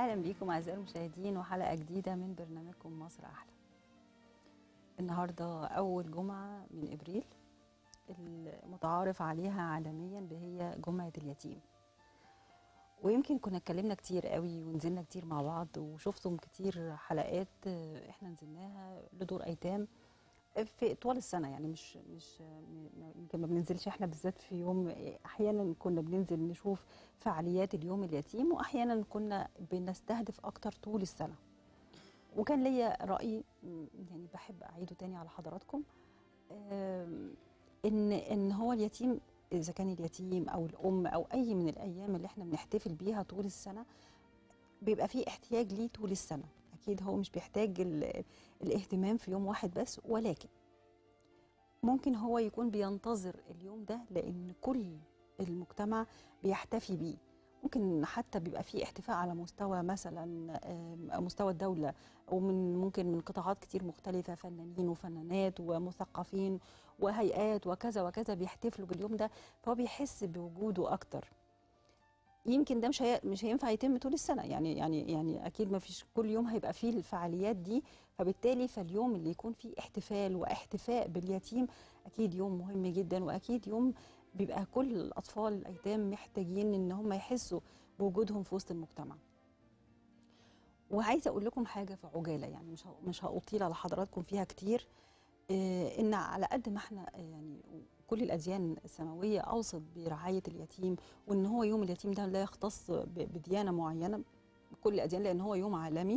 اهلا بيكم اعزائي المشاهدين وحلقه جديده من برنامجكم مصر احلى النهارده اول جمعه من ابريل المتعارف عليها عالميا بهي جمعه اليتيم ويمكن كنا اتكلمنا كتير قوي ونزلنا كتير مع بعض وشفتم كتير حلقات احنا نزلناها لدور ايتام في طوال السنه يعني مش مش يمكن ما بننزلش احنا بالذات في يوم احيانا كنا بننزل نشوف فعاليات اليوم اليتيم واحيانا كنا بنستهدف اكتر طول السنه وكان ليا راي يعني بحب اعيده تاني على حضراتكم ان ان هو اليتيم اذا كان اليتيم او الام او اي من الايام اللي احنا بنحتفل بيها طول السنه بيبقى فيه احتياج ليه طول السنه اكيد هو مش بيحتاج الاهتمام في يوم واحد بس ولكن ممكن هو يكون بينتظر اليوم ده لان كل المجتمع بيحتفي بيه ممكن حتى بيبقى فيه احتفاء على مستوى مثلا مستوى الدوله ومن ممكن من قطاعات كتير مختلفه فنانين وفنانات ومثقفين وهيئات وكذا وكذا بيحتفلوا باليوم ده فهو بيحس بوجوده اكتر يمكن ده مش هي... مش هينفع يتم طول السنه يعني يعني يعني اكيد ما فيش كل يوم هيبقى فيه الفعاليات دي فبالتالي فاليوم اللي يكون فيه احتفال واحتفاء باليتيم اكيد يوم مهم جدا واكيد يوم بيبقى كل الاطفال الايتام محتاجين ان هم يحسوا بوجودهم في وسط المجتمع وعايزه اقول لكم حاجه في عجاله يعني مش مش هاطيل على حضراتكم فيها كتير ان على قد ما احنا يعني كل الاديان السماويه اوصت برعايه اليتيم وان هو يوم اليتيم ده لا يختص بديانه معينه كل الاديان لان هو يوم عالمي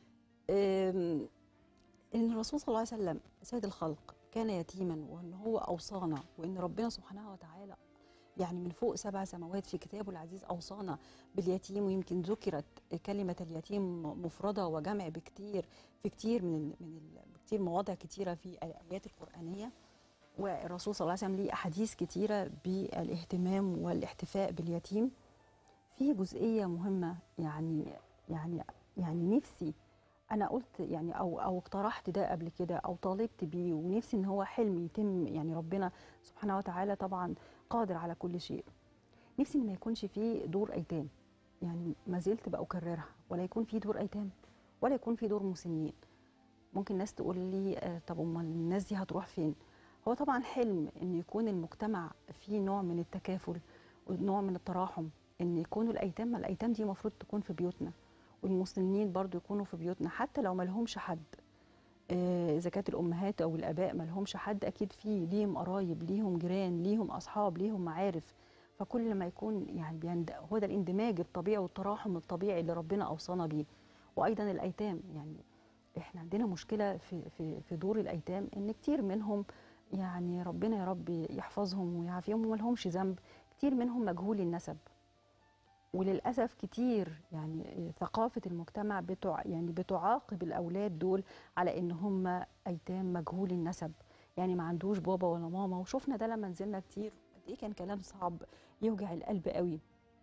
ان الرسول صلى الله عليه وسلم سيد الخلق كان يتيما وان هو اوصانا وان ربنا سبحانه وتعالى يعني من فوق سبع سماوات في كتابه العزيز اوصانا باليتيم ويمكن ذكرت كلمه اليتيم مفرده وجمع بكتير في كتير من ال من ال بكتير مواضع كتيره في الايات القرانيه والرسول صلى الله عليه وسلم ليه احاديث كتيره بالاهتمام والاحتفاء باليتيم في جزئيه مهمه يعني يعني يعني نفسي انا قلت يعني او او اقترحت ده قبل كده او طالبت بيه ونفسي ان هو حلم يتم يعني ربنا سبحانه وتعالى طبعا قادر على كل شيء نفسي ان ما يكونش فيه دور ايتام يعني ما زلت بأكررها ولا يكون في دور ايتام ولا يكون في دور مسنين ممكن ناس تقول لي آه طب امال الناس دي هتروح فين هو طبعا حلم ان يكون المجتمع فيه نوع من التكافل ونوع من التراحم ان يكونوا الايتام ما الايتام دي المفروض تكون في بيوتنا والمسنين برضو يكونوا في بيوتنا حتى لو ما لهمش حد اذا كانت الامهات او الاباء ما لهمش حد اكيد في ليهم قرايب ليهم جيران ليهم اصحاب ليهم معارف فكل ما يكون يعني بيند... هو ده الاندماج الطبيعي والتراحم الطبيعي اللي ربنا اوصانا بيه وايضا الايتام يعني احنا عندنا مشكله في في في دور الايتام ان كتير منهم يعني ربنا يا رب يحفظهم ويعافيهم وما لهمش ذنب كتير منهم مجهول النسب وللاسف كتير يعني ثقافه المجتمع بتع يعني بتعاقب الاولاد دول على ان هم ايتام مجهول النسب يعني ما عندوش بابا ولا ماما وشفنا ده لما نزلنا كتير قد ايه كان كلام صعب يوجع القلب قوي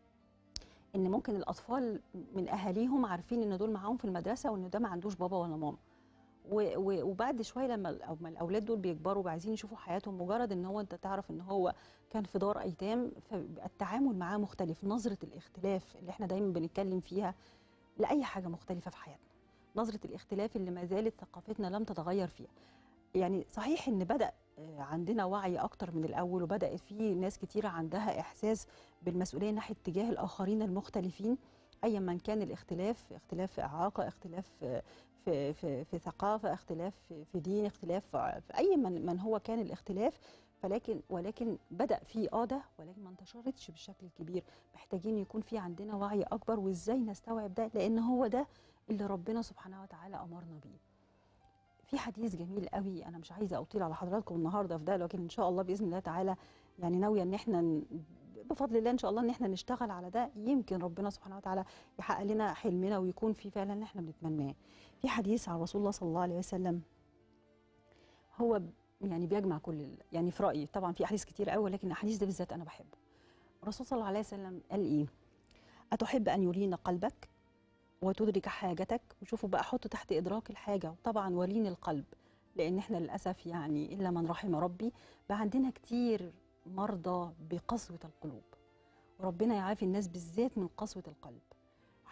ان ممكن الاطفال من اهاليهم عارفين ان دول معاهم في المدرسه وان ده ما عندوش بابا ولا ماما وبعد شويه لما الاولاد دول بيكبروا عايزين يشوفوا حياتهم مجرد ان هو انت تعرف ان هو كان في دار ايتام فالتعامل معاه مختلف نظره الاختلاف اللي احنا دايما بنتكلم فيها لاي حاجه مختلفه في حياتنا نظره الاختلاف اللي ما زالت ثقافتنا لم تتغير فيها يعني صحيح ان بدا عندنا وعي اكتر من الاول وبدات في ناس كتيره عندها احساس بالمسؤوليه ناحيه تجاه الاخرين المختلفين ايا من كان الاختلاف اختلاف في اعاقه اختلاف في في في ثقافه اختلاف في دين اختلاف في اي من من هو كان الاختلاف فلكن ولكن بدا في اه ده ولكن ما انتشرتش بالشكل الكبير محتاجين يكون في عندنا وعي اكبر وازاي نستوعب ده لان هو ده اللي ربنا سبحانه وتعالى امرنا بيه في حديث جميل قوي انا مش عايزه اطيل على حضراتكم النهارده في ده لكن ان شاء الله باذن الله تعالى يعني ناويه ان احنا بفضل الله ان شاء الله ان احنا نشتغل على ده يمكن ربنا سبحانه وتعالى يحقق لنا حلمنا ويكون في فعلا اللي احنا بنتمناه. في حديث عن رسول الله صلى الله عليه وسلم هو يعني بيجمع كل يعني في رايي طبعا في احاديث كتير قوي ولكن الاحاديث دي بالذات انا بحبه. الرسول صلى الله عليه وسلم قال ايه؟ اتحب ان يلين قلبك وتدرك حاجتك وشوفوا بقى حطوا تحت ادراك الحاجه وطبعا ولين القلب لان احنا للاسف يعني الا من رحم ربي بقى عندنا كتير مرضى بقسوه القلوب وربنا يعافي الناس بالذات من قسوه القلب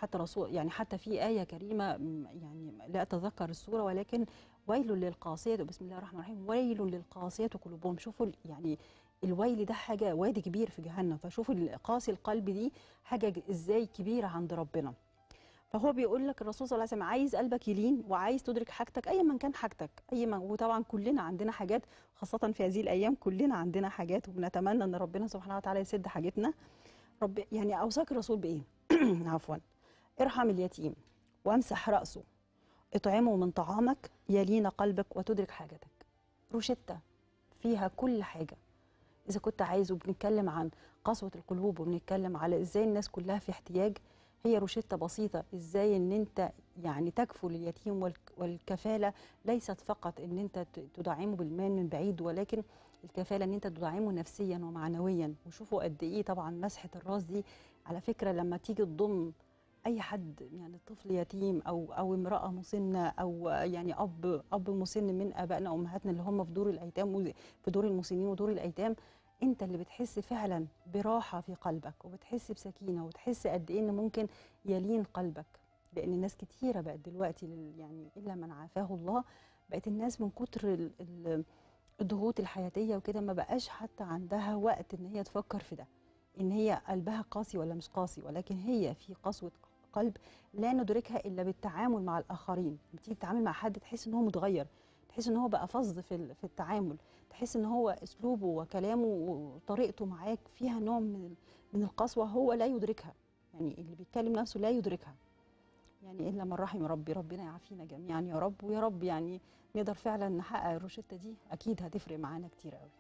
حتى رسول يعني حتى في آية كريمة م، يعني لا أتذكر السورة ولكن ويل للقاسية بسم الله الرحمن الرحيم ويل للقاسية قلوبهم شوفوا ال- يعني الويل ده حاجة وادي كبير في جهنم فشوفوا القاسي القلب دي حاجة ج- ازاي كبيرة عند ربنا فهو بيقول لك الرسول صلى الله عليه وسلم عايز قلبك يلين وعايز تدرك حاجتك اي من كان حاجتك اي من وطبعا كلنا عندنا حاجات خاصه في هذه الايام كلنا عندنا حاجات وبنتمنى ان ربنا سبحانه وتعالى يسد حاجتنا رب يعني اوصاك الرسول بايه عفوا ارحم اليتيم وامسح راسه اطعمه من طعامك يلين قلبك وتدرك حاجتك روشتة فيها كل حاجه اذا كنت عايز وبنتكلم عن قسوه القلوب وبنتكلم على ازاي الناس كلها في احتياج هي روشتة بسيطة ازاي ان انت يعني تكفل اليتيم والك- والكفالة ليست فقط ان انت ت- تدعمه بالمال من بعيد ولكن الكفالة ان انت تدعمه نفسيا ومعنويا وشوفوا قد ايه طبعا مسحة الراس دي على فكرة لما تيجي تضم اي حد يعني طفل يتيم او او امرأة مسنة او يعني اب اب مسن من ابائنا وامهاتنا اللي هم في دور الايتام وز- في دور المسنين ودور الايتام انت اللي بتحس فعلا براحه في قلبك وبتحس بسكينه وتحس قد ايه ان ممكن يلين قلبك لان الناس كتيره بقت دلوقتي لل- يعني الا من عافاه الله بقت الناس من كتر ال- ال- الضغوط الحياتيه وكده ما بقاش حتى عندها وقت ان هي تفكر في ده ان هي قلبها قاسي ولا مش قاسي ولكن هي في قسوه قلب لا ندركها الا بالتعامل مع الاخرين بتيجي تتعامل مع حد تحس ان هو متغير تحس ان هو بقى فظ في ال- في التعامل تحس ان هو اسلوبه وكلامه وطريقته معاك فيها نوع من ال- من القسوه هو لا يدركها يعني اللي بيتكلم نفسه لا يدركها يعني الا من رحم ربي ربنا يعافينا جميعا يا رب ويا رب يعني نقدر فعلا نحقق الروشته دي اكيد هتفرق معانا كتير قوي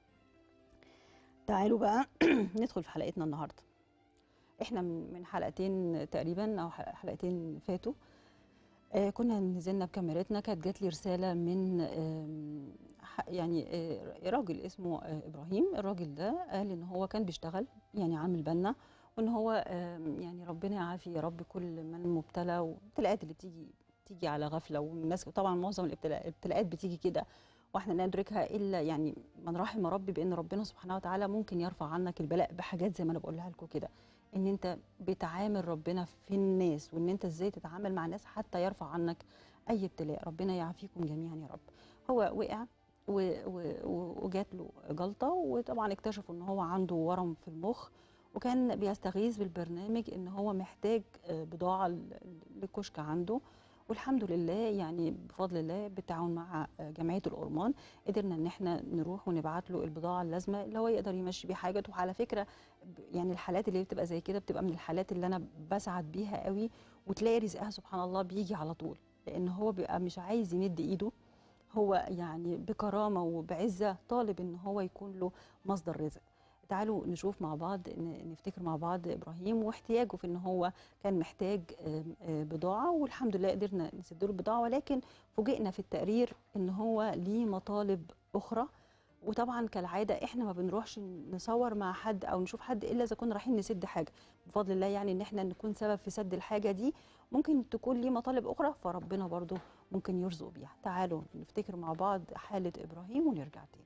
تعالوا بقى ندخل في حلقتنا النهارده احنا من من حلقتين تقريبا او ح- حلقتين فاتوا آه كنا نزلنا بكاميرتنا كانت جات لي رساله من آم، ح- يعني آه راجل اسمه آه ابراهيم الراجل ده قال ان هو كان بيشتغل يعني عامل بنا وان هو آم، يعني ربنا يعافي يا رب كل من مبتلى والابتلاءات اللي بتيجي بتيجي على غفله والناس طبعا معظم الابتلاء- الابتلاءات بتيجي كده واحنا لا ندركها الا يعني من رحم ربي بان ربنا سبحانه وتعالى ممكن يرفع عنك البلاء بحاجات زي ما انا بقولها لكم كده ان انت بتعامل ربنا في الناس وان انت ازاي تتعامل مع الناس حتى يرفع عنك اي ابتلاء ربنا يعافيكم جميعا يا رب هو وقع و- و- و- وجات له جلطه وطبعا اكتشفوا ان هو عنده ورم في المخ وكان بيستغيث بالبرنامج ان هو محتاج آه، بضاعه ل- لكشك عنده والحمد لله يعني بفضل الله بالتعاون مع آه، جمعيه الأورمان قدرنا ان احنا نروح ونبعت له البضاعه اللازمه اللي هو يقدر يمشي بيه حاجته وعلى فكره ب- يعني الحالات اللي بتبقى زي كده بتبقى من الحالات اللي انا بسعد بيها قوي وتلاقي رزقها سبحان الله بيجي على طول لان هو بيبقى مش عايز يمد ايده هو يعني بكرامه وبعزه طالب ان هو يكون له مصدر رزق تعالوا نشوف مع بعض ن- نفتكر مع بعض ابراهيم واحتياجه في ان هو كان محتاج آم، آه، بضاعه والحمد لله قدرنا نسد له البضاعه ولكن فوجئنا في التقرير ان هو ليه مطالب اخرى وطبعا كالعاده احنا ما بنروحش نصور مع حد او نشوف حد الا اذا كنا رايحين نسد حاجه بفضل الله يعني ان احنا نكون سبب في سد الحاجه دي ممكن تكون ليه مطالب اخرى فربنا برضو ممكن يرزق بيها تعالوا نفتكر مع بعض حاله ابراهيم ونرجع تاني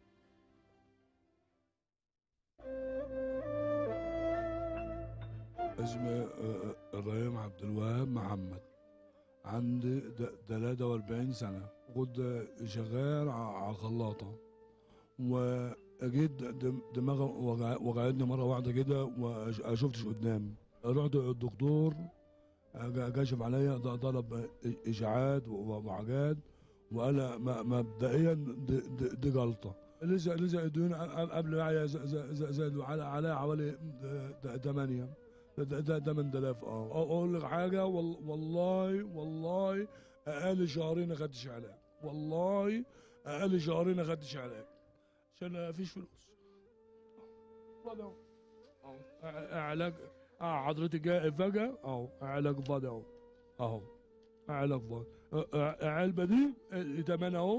اسمي آه، ابراهيم عبد الوهاب محمد عندي د- 43 سنة كنت شغال ع- على خلاطة وجيت د- دماغي وجع- وجعتني مرة واحدة كده وما شفتش قدامي رحت الدكتور جا- كشف عليا ط- طلب اشاعات و- وحاجات وقال م- مبدئيا دي, دي, دي جلطه لسه لسه الديون قبل معايا ز- ز- ز- زادوا على عليها حوالي 8 ده ده 8000 اه اقول لك حاجه وال- والله والله اقل شهرين ما خدتش علاج والله اقل شهرين ما خدتش علاج عشان ما فيش فلوس فاضي اهو اهو ع- علاج اه حضرتك جاي فجأة اهو علاج فاضي اهو اهو علاج فاضي آه، آه، علبة دي آه، تمنها اهو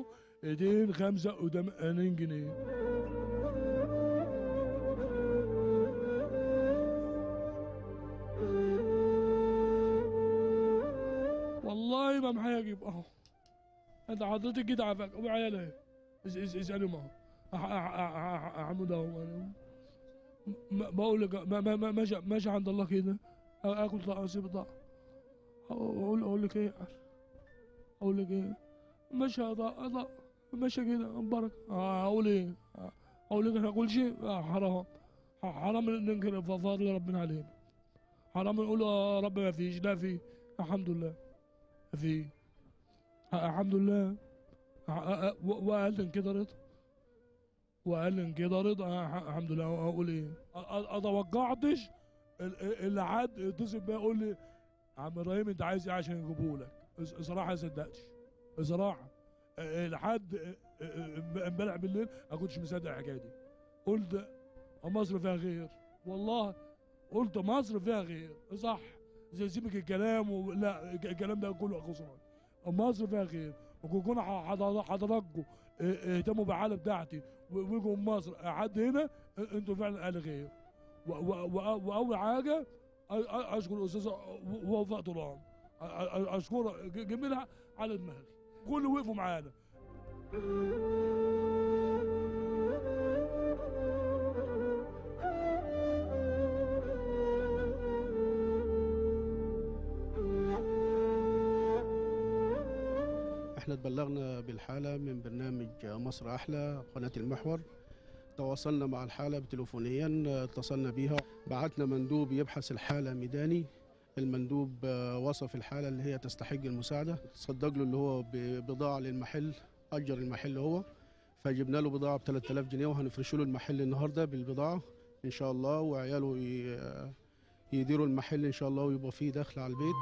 285 جنيه والله ما معايا اجيب اهو انت حضرتك جيت عفاك ومعايا ليه؟ اس- اس- اسالهم اهو أح- أح- أح- احمد اهو أنا. م- بقول لك ما ما ما ماشي ماشي عند الله كده اكل طاقه اسيب طاقه اقول اقول لك ايه اقول لك ايه مشى قضاء قضاء مشى كده بركه اقول ايه اقول لك احنا كل شيء آه، حرام حرام ننكر فضل ربنا علينا حرام نقول يا رب ما فيش لا في الحمد لله ما في الحمد لله آه، آه، و- واقل من كده رضا واقل من كده رضا آه، الحمد لله اقول ايه أ- أ- اتوقعتش ال- ال- اللي حد يتصل بيا يقول لي عم ابراهيم انت عايز ايه عشان يجيبوه لك الص- الصراحه ما صدقتش الصراحه آه، لحد آه، آه، امبارح بالليل ما كنتش مصدق الحكايه دي قلت مصر فيها خير والله قلت مصر فيها خير صح زي سيبك الكلام و... لا الك- الكلام ده كله خسران مصر فيها خير وكون ح- حضر- حضراتكم اه- اهتموا بالحاله بتاعتي و- ويجوا من مصر حد هنا اه، انتوا فعلا اهل خير و... و... و... واول حاجه أ- أ- اشكر الاستاذ وفاء طولان أ- أ- اشكرها ج- جميلها على دماغي كله وقفوا معانا احنا اتبلغنا بالحالة من برنامج مصر أحلى قناة المحور تواصلنا مع الحالة تليفونيا اتصلنا بيها بعتنا مندوب يبحث الحالة ميداني المندوب آه، وصف الحالة اللي هي تستحق المساعدة تصدق له اللي هو ببضاعة للمحل أجر المحل هو فجبنا له بضاعة ب 3000 جنيه وهنفرش له المحل النهاردة بالبضاعة إن شاء الله وعياله ي- يديروا المحل إن شاء الله ويبقى فيه دخل على البيت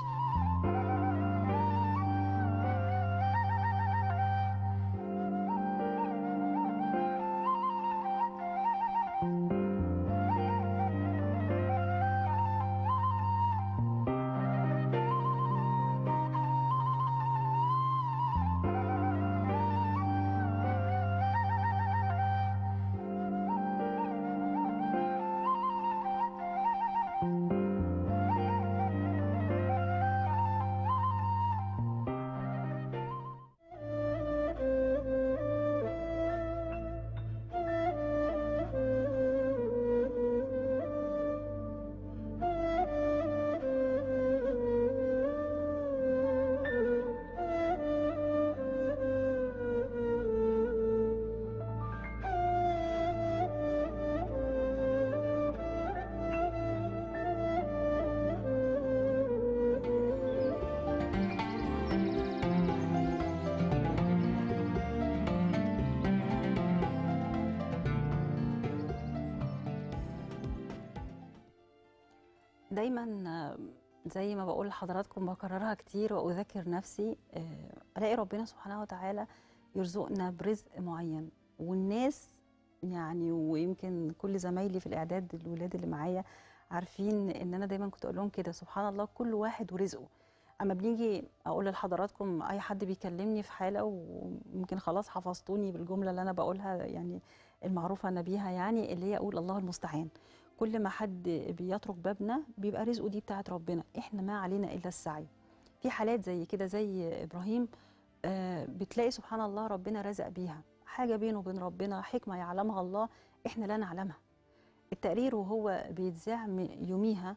دايما آه، زي ما بقول لحضراتكم بكررها كتير واذكر نفسي آه، الاقي ربنا سبحانه وتعالى يرزقنا برزق معين والناس يعني ويمكن كل زمايلي في الاعداد الولاد اللي معايا عارفين ان انا دايما كنت اقول لهم كده سبحان الله كل واحد ورزقه اما بنيجي اقول لحضراتكم اي حد بيكلمني في حاله ويمكن خلاص حفظتوني بالجمله اللي انا بقولها يعني المعروفه انا بيها يعني اللي هي اقول الله المستعان كل ما حد بيترك بابنا بيبقى رزقه دي بتاعت ربنا احنا ما علينا الا السعي في حالات زي كده زي ابراهيم آه، بتلاقي سبحان الله ربنا رزق بيها حاجه بينه وبين ربنا حكمه يعلمها الله احنا لا نعلمها التقرير وهو بيتذاع م- يوميها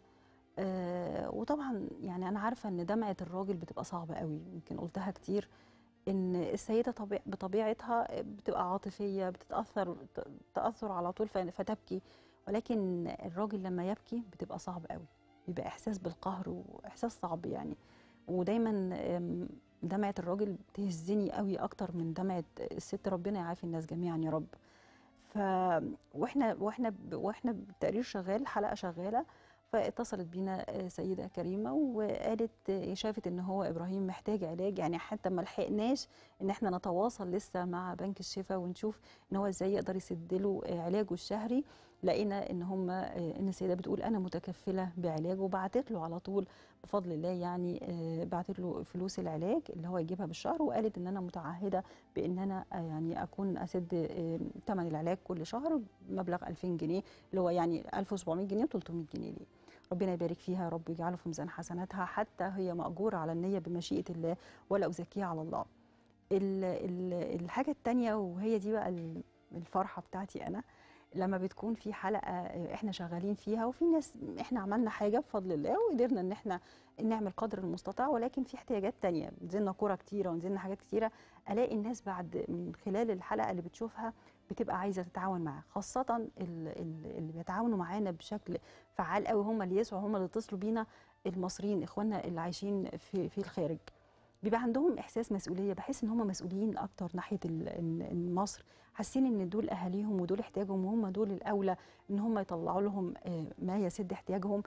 آه، وطبعا يعني انا عارفه ان دمعه الراجل بتبقى صعبه قوي يمكن قلتها كتير ان السيده طبيع بطبيعتها بتبقى عاطفيه بتتاثر ت- تاثر على طول ف- فتبكي ولكن الراجل لما يبكي بتبقى صعب قوي بيبقى احساس بالقهر واحساس صعب يعني ودايما أم، دمعه الراجل بتهزني قوي اكتر من دمعه الست ربنا يعافي الناس جميعا يا رب ف واحنا واحنا ب- واحنا بالتقرير شغال الحلقه شغاله فاتصلت بينا آه، سيده كريمه وقالت آه، شافت ان هو ابراهيم محتاج علاج يعني حتى ما لحقناش ان احنا نتواصل لسه مع بنك الشفاء ونشوف ان هو ازاي يقدر يسد له آه، علاجه الشهري لقينا ان هم ان السيده بتقول انا متكفله بعلاجه وبعتت له على طول بفضل الله يعني آه، بعتت له فلوس العلاج اللي هو يجيبها بالشهر وقالت ان انا متعهده بان انا آه، يعني اكون اسد آه، ثمن العلاج كل شهر مبلغ 2000 جنيه اللي هو يعني 1700 جنيه و300 جنيه ليه ربنا يبارك فيها يا رب ويجعله في ميزان حسناتها حتى هي مأجورة على النية بمشيئة الله ولا أزكيها على الله ال- ال- الحاجة التانية وهي دي بقى ال- الفرحة بتاعتي أنا لما بتكون في حلقه آه، احنا شغالين فيها وفي ناس احنا عملنا حاجه بفضل الله وقدرنا ان احنا نعمل قدر المستطاع ولكن في احتياجات تانية نزلنا كوره كتيره ونزلنا حاجات كتيره الاقي الناس بعد من خلال الحلقه اللي بتشوفها بتبقى عايزه تتعاون معاه خاصه ال- ال- اللي بيتعاونوا معانا بشكل فعال قوي هم اللي يسعوا هم اللي اتصلوا بينا المصريين اخواننا اللي عايشين في في الخارج بيبقى عندهم احساس مسؤوليه بحس ان هم مسؤولين اكتر ناحيه ال- ال- ال- مصر حاسين ان دول اهاليهم ودول احتياجهم وهم دول الاولى ان هم يطلعوا لهم آه، ما يسد احتياجهم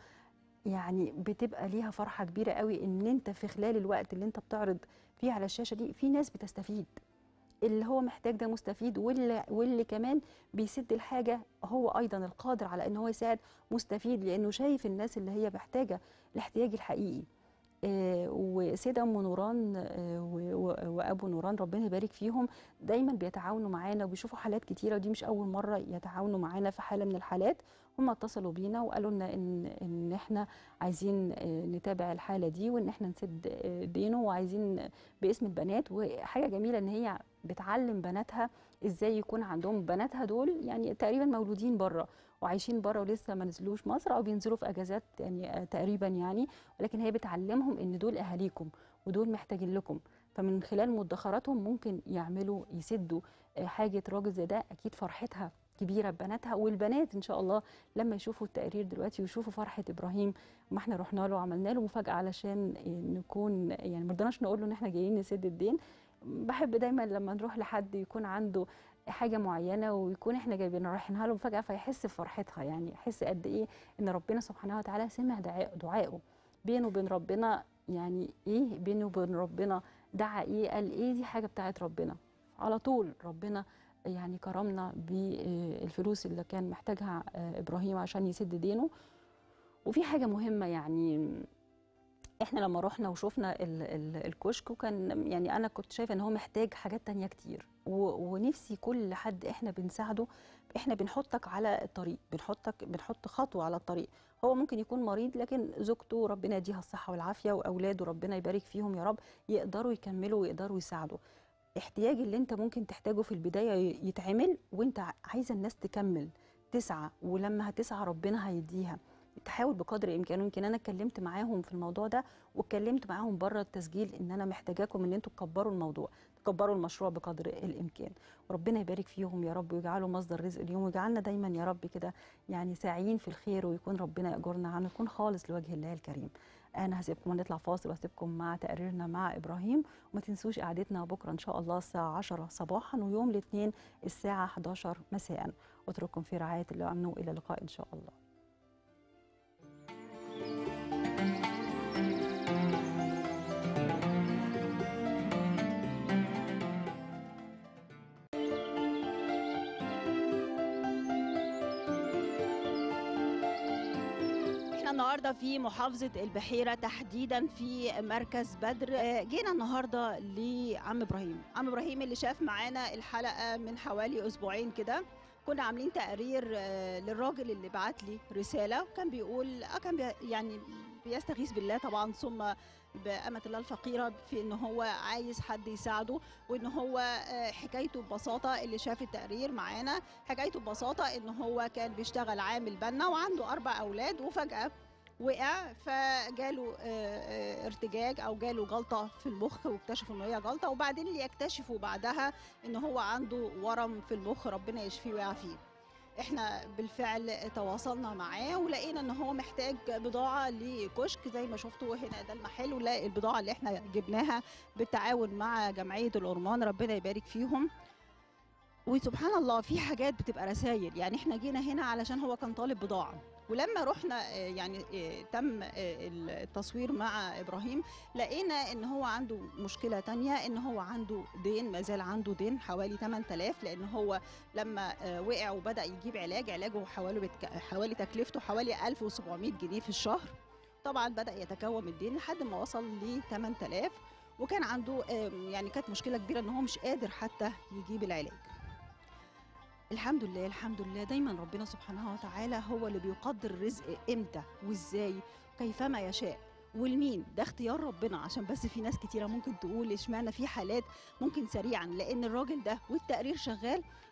يعني بتبقى ليها فرحه كبيره قوي ان انت في خلال الوقت اللي انت بتعرض فيه على الشاشه دي في ناس بتستفيد اللي هو محتاج ده مستفيد واللي واللي كمان بيسد الحاجه هو ايضا القادر على ان هو يساعد مستفيد لانه شايف الناس اللي هي محتاجه الاحتياج الحقيقي آه، وسيدة أم نوران آه، و- و- وأبو نوران ربنا يبارك فيهم دايما بيتعاونوا معانا وبيشوفوا حالات كتيرة ودي مش أول مرة يتعاونوا معانا في حالة من الحالات هم اتصلوا بينا وقالوا لنا إن إن إحنا عايزين آه، نتابع الحالة دي وإن إحنا نسد آه، دينه وعايزين باسم البنات وحاجة جميلة إن هي بتعلم بناتها إزاي يكون عندهم بناتها دول يعني تقريبا مولودين بره وعايشين بره ولسه ما نزلوش مصر او بينزلوا في اجازات يعني آه، تقريبا يعني ولكن هي بتعلمهم ان دول اهاليكم ودول محتاجين لكم فمن خلال مدخراتهم ممكن يعملوا يسدوا آه، حاجه راجل زي ده اكيد فرحتها كبيره ببناتها والبنات ان شاء الله لما يشوفوا التقرير دلوقتي ويشوفوا فرحه ابراهيم ما احنا رحنا له وعملنا له مفاجاه علشان آه، نكون يعني ما رضناش نقول له ان احنا جايين نسد الدين بحب دايما لما نروح لحد يكون عنده حاجه معينه ويكون احنا جايبين رايحينها له مفاجاه فيحس بفرحتها يعني يحس قد ايه ان ربنا سبحانه وتعالى سمع دعاء- دعائه بينه وبين ربنا يعني ايه بينه وبين ربنا دعا ايه قال ايه دي حاجه بتاعت ربنا على طول ربنا يعني كرمنا بالفلوس اللي كان محتاجها آه، ابراهيم عشان يسد دينه وفي حاجه مهمه يعني احنا لما رحنا وشفنا ال ال الكشك وكان يعني انا كنت شايفه ان هو محتاج حاجات تانية كتير و- ونفسي كل حد احنا بنساعده احنا بنحطك على الطريق بنحطك بنحط خطوه على الطريق هو ممكن يكون مريض لكن زوجته ربنا يديها الصحه والعافيه واولاده ربنا يبارك فيهم يا رب يقدروا يكملوا ويقدروا يساعدوا احتياج اللي انت ممكن تحتاجه في البدايه ي- يتعمل وانت عايزه الناس تكمل تسعى ولما هتسعى ربنا هيديها تحاول بقدر امكانه يمكن انا اتكلمت معاهم في الموضوع ده واتكلمت معاهم بره التسجيل ان انا محتاجاكم ان انتوا تكبروا الموضوع تكبروا المشروع بقدر الامكان وربنا يبارك فيهم يا رب ويجعلوا مصدر رزق اليوم ويجعلنا دايما يا رب كده يعني ساعيين في الخير ويكون ربنا ياجرنا عنه يكون خالص لوجه الله الكريم انا هسيبكم ونطلع فاصل واسيبكم مع تقريرنا مع ابراهيم وما تنسوش قعدتنا بكره ان شاء الله الساعه 10 صباحا ويوم الاثنين الساعه 11 مساء اترككم في رعايه الله وامنه والى اللقاء ان شاء الله احنا النهارده في محافظه البحيره تحديدا في مركز بدر آه، جينا النهارده لعم ابراهيم عم ابراهيم اللي شاف معانا الحلقه من حوالي اسبوعين كده كنا عاملين تقرير آه، للراجل اللي بعت لي رساله وكان بيقول آه، كان بي يعني بيستغيث بالله طبعا ثم بأمة الله الفقيرة في إن هو عايز حد يساعده وإن هو آه، حكايته ببساطة اللي شاف التقرير معانا حكايته ببساطة إن هو كان بيشتغل عامل بنا وعنده أربع أولاد وفجأة وقع فجاله آه، آه، ارتجاج او جاله جلطه في المخ واكتشفوا ان هي جلطه وبعدين اللي يكتشفوا بعدها ان هو عنده ورم في المخ ربنا يشفيه ويعافيه احنا بالفعل تواصلنا معاه ولقينا ان هو محتاج بضاعه لكشك زي ما شفتوا هنا ده المحل ولا البضاعه اللي احنا جبناها بالتعاون مع جمعيه الأورمان ربنا يبارك فيهم وسبحان الله في حاجات بتبقى رسائل يعني احنا جينا هنا علشان هو كان طالب بضاعه ولما رحنا آه، يعني آه، تم آه، التصوير مع ابراهيم لقينا ان هو عنده مشكله تانية ان هو عنده دين ما زال عنده دين حوالي 8000 لان هو لما آه، وقع وبدا يجيب علاج علاجه حوالي بتك... حوالي تكلفته حوالي 1700 جنيه في الشهر طبعا بدا يتكوم الدين لحد ما وصل ل 8000 وكان عنده آم، يعني كانت مشكله كبيره ان هو مش قادر حتى يجيب العلاج الحمد لله الحمد لله دايما ربنا سبحانه وتعالى هو اللي بيقدر الرزق امتى وازاي كيفما يشاء والمين ده اختيار ربنا عشان بس في ناس كتيره ممكن تقول اشمعنى في حالات ممكن سريعا لان الراجل ده والتقرير شغال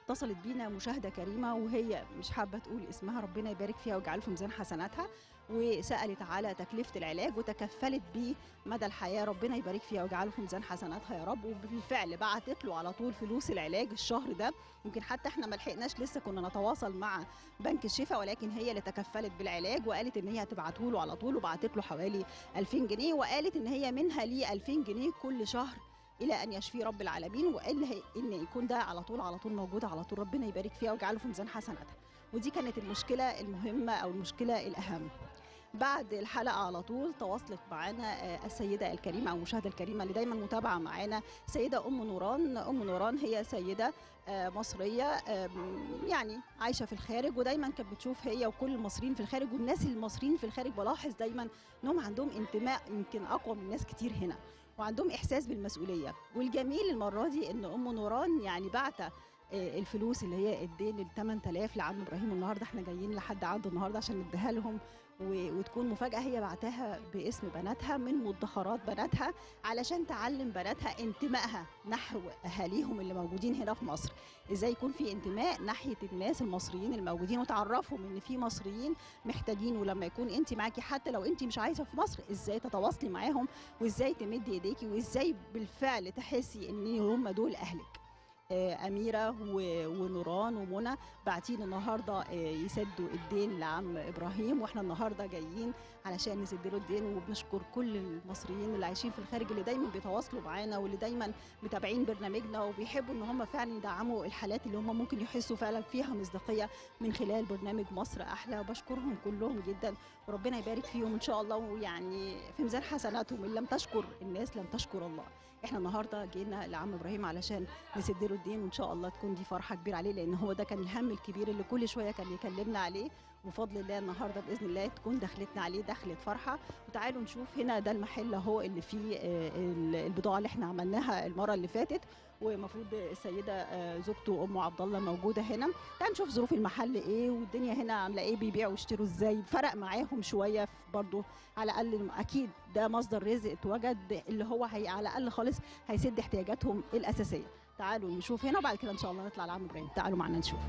اتصلت بينا مشاهده كريمه وهي مش حابه تقول اسمها ربنا يبارك فيها ويجعله في ميزان حسناتها وسالت على تكلفه العلاج وتكفلت بيه مدى الحياه ربنا يبارك فيها ويجعله في ميزان حسناتها يا رب وبالفعل بعتت له على طول فلوس العلاج الشهر ده يمكن حتى احنا ما لحقناش لسه كنا نتواصل مع بنك الشفاء ولكن هي اللي تكفلت بالعلاج وقالت ان هي هتبعته له على طول وبعتت له حوالي 2000 جنيه وقالت ان هي منها ليه 2000 جنيه كل شهر الى ان يشفيه رب العالمين وقال هي- ان يكون ده على طول على طول موجود على طول ربنا يبارك فيها ويجعله في ميزان حسناتها ودي كانت المشكله المهمه او المشكله الاهم بعد الحلقه على طول تواصلت معانا آه، السيده الكريمه او المشاهده الكريمه اللي دايما متابعه معانا سيده ام نوران ام نوران هي سيده آه، مصريه آم، يعني عايشه في الخارج ودايما كانت بتشوف هي وكل المصريين في الخارج والناس المصريين في الخارج بلاحظ دايما انهم عندهم انتماء يمكن اقوى من ناس كتير هنا وعندهم احساس بالمسؤوليه والجميل المره دي ان ام نوران يعني بعت آه، الفلوس اللي هي الدين ال 8000 لعم ابراهيم النهارده احنا جايين لحد عنده النهارده عشان نديها لهم و- وتكون مفاجاه هي بعتها باسم بناتها من مدخرات بناتها علشان تعلم بناتها انتمائها نحو اهاليهم اللي موجودين هنا في مصر ازاي يكون في انتماء ناحيه الناس المصريين الموجودين وتعرفهم ان في مصريين محتاجين ولما يكون انت معاكي حتى لو انت مش عايشه في مصر ازاي تتواصلي معاهم وازاي تمدي ايديكي وازاي بالفعل تحسي ان هم دول اهلك آه، أميرة و- ونوران ومنى باعتين النهاردة آه، يسدوا الدين لعم إبراهيم وإحنا النهاردة جايين علشان نسد له الدين وبنشكر كل المصريين اللي عايشين في الخارج اللي دايما بيتواصلوا معانا واللي دايما متابعين برنامجنا وبيحبوا ان هم فعلا يدعموا الحالات اللي هم ممكن يحسوا فعلا فيها مصداقيه من خلال برنامج مصر احلى وبشكرهم كلهم جدا وربنا يبارك فيهم ان شاء الله ويعني في ميزان حسناتهم ان لم تشكر الناس لم تشكر الله احنا النهارده جينا لعم ابراهيم علشان نسد له الدين وان شاء الله تكون دي فرحه كبيره عليه لان هو ده كان الهم الكبير اللي كل شويه كان يكلمنا عليه وفضل الله النهارده باذن الله تكون دخلتنا عليه دخلة فرحه وتعالوا نشوف هنا ده المحل اهو اللي فيه آه، ال- البضاعه اللي احنا عملناها المره اللي فاتت ومفروض السيده آه، زوجته ام عبد الله موجوده هنا تعالوا نشوف ظروف المحل ايه والدنيا هنا عامله ايه بيبيعوا ويشتروا ازاي فرق معاهم شويه في برضو على الاقل اكيد ده مصدر رزق اتوجد اللي هو هي على الاقل خالص هيسد احتياجاتهم الاساسيه تعالوا نشوف هنا وبعد كده ان شاء الله نطلع لعم ابراهيم تعالوا معنا نشوف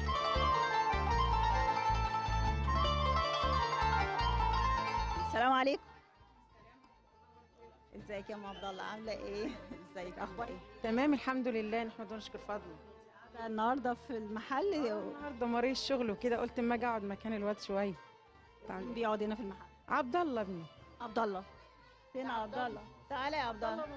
السلام عليكم ازيك يا ام عبد الله عامله ايه ازيك اخبار ايه تمام الحمد لله نحمد ونشكر فضله أنا النهارده في المحل النهارده مريض شغل وكده قلت اما اجي اقعد مكان الواد شويه تعال. بيقعد هنا في المحل عبد الله ابني عبد الله فين عبد الله تعالى يا عبد الله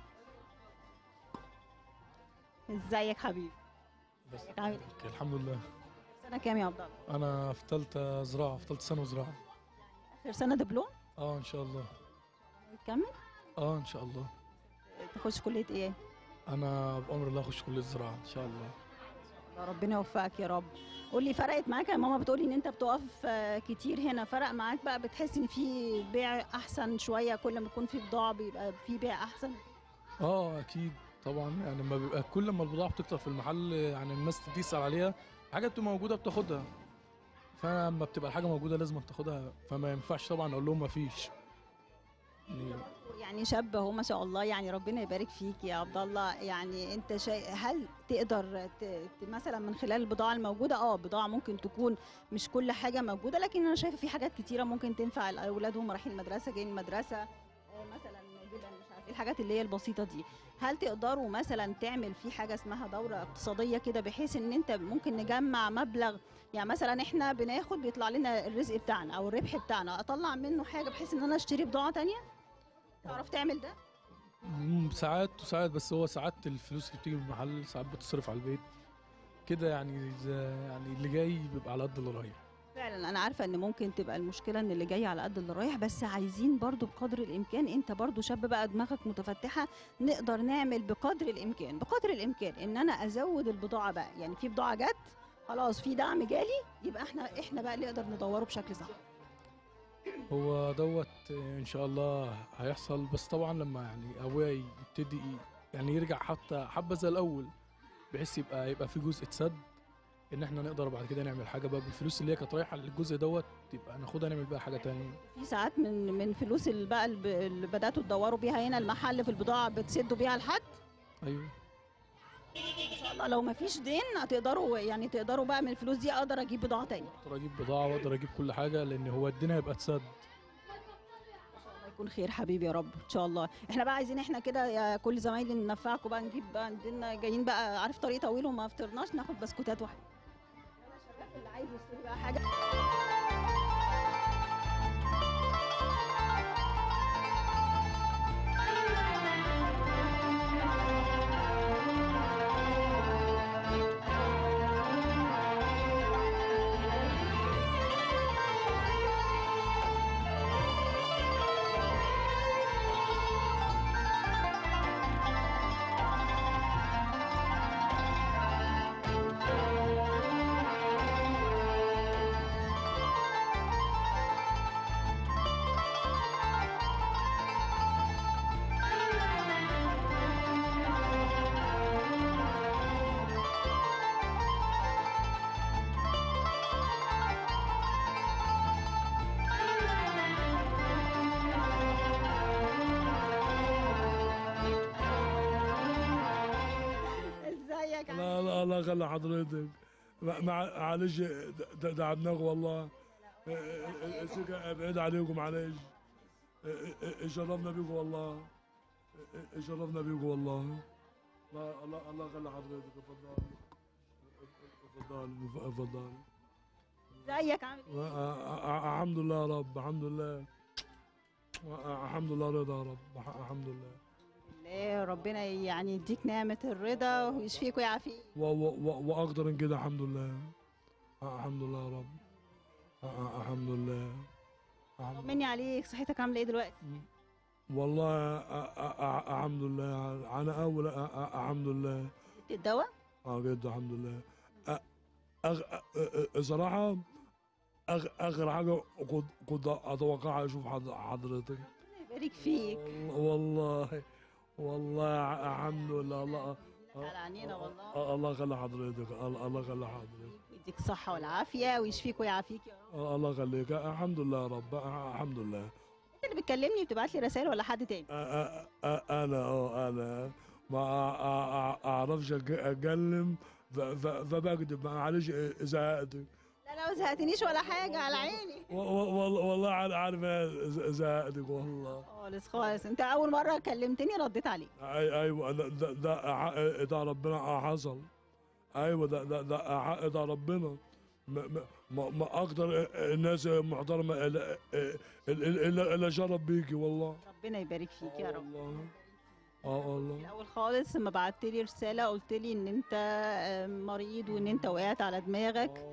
ازيك حبيبي بس ازيك عامل ايه الحمد لله سنه كام يا عبد الله انا في ثالثه زراعه في ثالثه سنه زراعه اخر سنه دبلوم اه ان شاء الله تكمل اه ان شاء الله تخش كليه ايه انا بامر الله اخش كليه الزراعه ان شاء الله الله ربنا يوفقك يا رب قول لي فرقت معاك يا ماما بتقولي ان انت بتقف آه، كتير هنا فرق معاك بقى بتحس ان في بيع احسن شويه كل ما يكون في بضاعه بيبقى في بيع احسن اه اكيد طبعا يعني لما بيبقى كل ما البضاعه بتكتر في المحل يعني الناس تسال عليها حاجه بتبقى موجوده بتاخدها فلما بتبقى الحاجه موجوده لازم تاخدها فما ينفعش طبعا اقول لهم ما فيش يعني يعني شاب اهو ما شاء الله يعني ربنا يبارك فيك يا عبد الله يعني انت شيء هل تقدر ت... ت- مثلا من خلال البضاعه الموجوده اه بضاعه ممكن تكون مش كل حاجه موجوده لكن انا شايفه في حاجات كتيره ممكن تنفع الاولاد وهم رايحين المدرسه جايين المدرسه آه، مثلا جبن مش عارف إيه، الحاجات اللي هي البسيطه دي هل تقدروا مثلا تعمل في حاجه اسمها دوره اقتصاديه كده بحيث ان انت ممكن نجمع مبلغ يعني مثلا احنا بناخد بيطلع لنا الرزق بتاعنا او الربح بتاعنا اطلع منه حاجه بحيث ان انا اشتري بضاعه تانية تعرف تعمل ده مم، ساعات وساعات بس هو ساعات الفلوس اللي بتيجي من المحل ساعات بتصرف على البيت كده يعني زي- يعني اللي جاي بيبقى على قد اللي رايح فعلا انا عارفه ان ممكن تبقى المشكله ان اللي جاي على قد اللي رايح بس عايزين برضو بقدر الامكان انت برضو شاب بقى دماغك متفتحه نقدر نعمل بقدر الامكان بقدر الامكان ان انا ازود البضاعه بقى يعني في بضاعه جت خلاص في دعم جالي يبقى احنا احنا بقى اللي نقدر ندوره بشكل صح هو دوت ان شاء الله هيحصل بس طبعا لما يعني ابويا يبتدي يعني يرجع حتى حبه زي الاول بحيث يبقى يبقى في جزء اتسد ان احنا نقدر بعد كده نعمل حاجه بقى بالفلوس اللي هي كانت رايحه للجزء دوت تبقى ناخدها نعمل بيها حاجه تانية في ساعات من من فلوس اللي بقى الب- اللي بداتوا تدوروا بيها هنا المحل في البضاعه بتسدوا بيها لحد ايوه ان شاء الله لو ما فيش دين هتقدروا يعني تقدروا بقى من الفلوس دي اقدر اجيب بضاعه تانية اقدر اجيب بضاعه واقدر اجيب كل حاجه لان هو الدنيا هيبقى اتسد الله يكون خير حبيبي يا رب ان شاء الله احنا بقى عايزين احنا كده يا كل زمايلي ننفعكم بقى نجيب بقى عندنا جايين بقى عارف طريق طويل وما فطرناش ناخد بسكوتات واحده يلا يا شباب اللي عايز يشتري بقى حاجه ازيك عامل لا لا الله يخلي حضرتك مع- مع- معلش د- تعبناك والله السكة بعيد عليكم معلش شرفنا بيكم والله شرفنا بيكم والله لا الله الله يخلي حضرتك اتفضل اتفضل اتفضل ازيك عامل ايه الحمد لله يا رب الحمد لله الحمد لله رضا يا رب الحمد لله الله ربنا يعني يديك نعمه الرضا ويشفيك ويعافيك و- و- و- واقدر من كده الحمد لله الحمد لله يا رب الحمد لله الحمد- طمني عليك صحتك عامله ايه دلوقتي والله أ- أ- أ- الحمد لله انا اول أ- أ- الحمد لله جبت الدواء اه جد الحمد لله أ- أغ... أ- أ- صراحة أغ... اخر حاجة كنت كنت اتوقعها اشوف حض- حضرتك ربنا يبارك فيك والله والله الحمد لله الله على عينينا والله آه، الله يخلي حضرتك الله الله يخلي حضرتك ويديك الصحه والعافيه ويشفيك ويعافيك يا رب آه، الله يخليك الحمد لله يا رب آه، الحمد لله انت اللي بتكلمني بتبعت لي رسائل ولا حد تاني آه، آه، آه، انا اه انا ما أ- أ- أ- اعرفش أك- اتكلم ف- ف- فبكذب معلش زهقتك لا لا ما زهقتنيش ولا حاجه على عيني و- و- والله والله عار- عارف إيه ز- زهقتك والله خالص خالص انت اول مره كلمتني رديت عليك أي ايوه ده ده, ده حق- ده ربنا حصل ايوه ده ده ده حق ده ربنا ما ما ما- ما اقدر الناس محترمه الا الا الا شرف بيكي والله ربنا يبارك فيك يا رب والله اه والله الاول خالص لما بعت لي رساله قلت لي ان انت آه، مريض وان انت وقعت على دماغك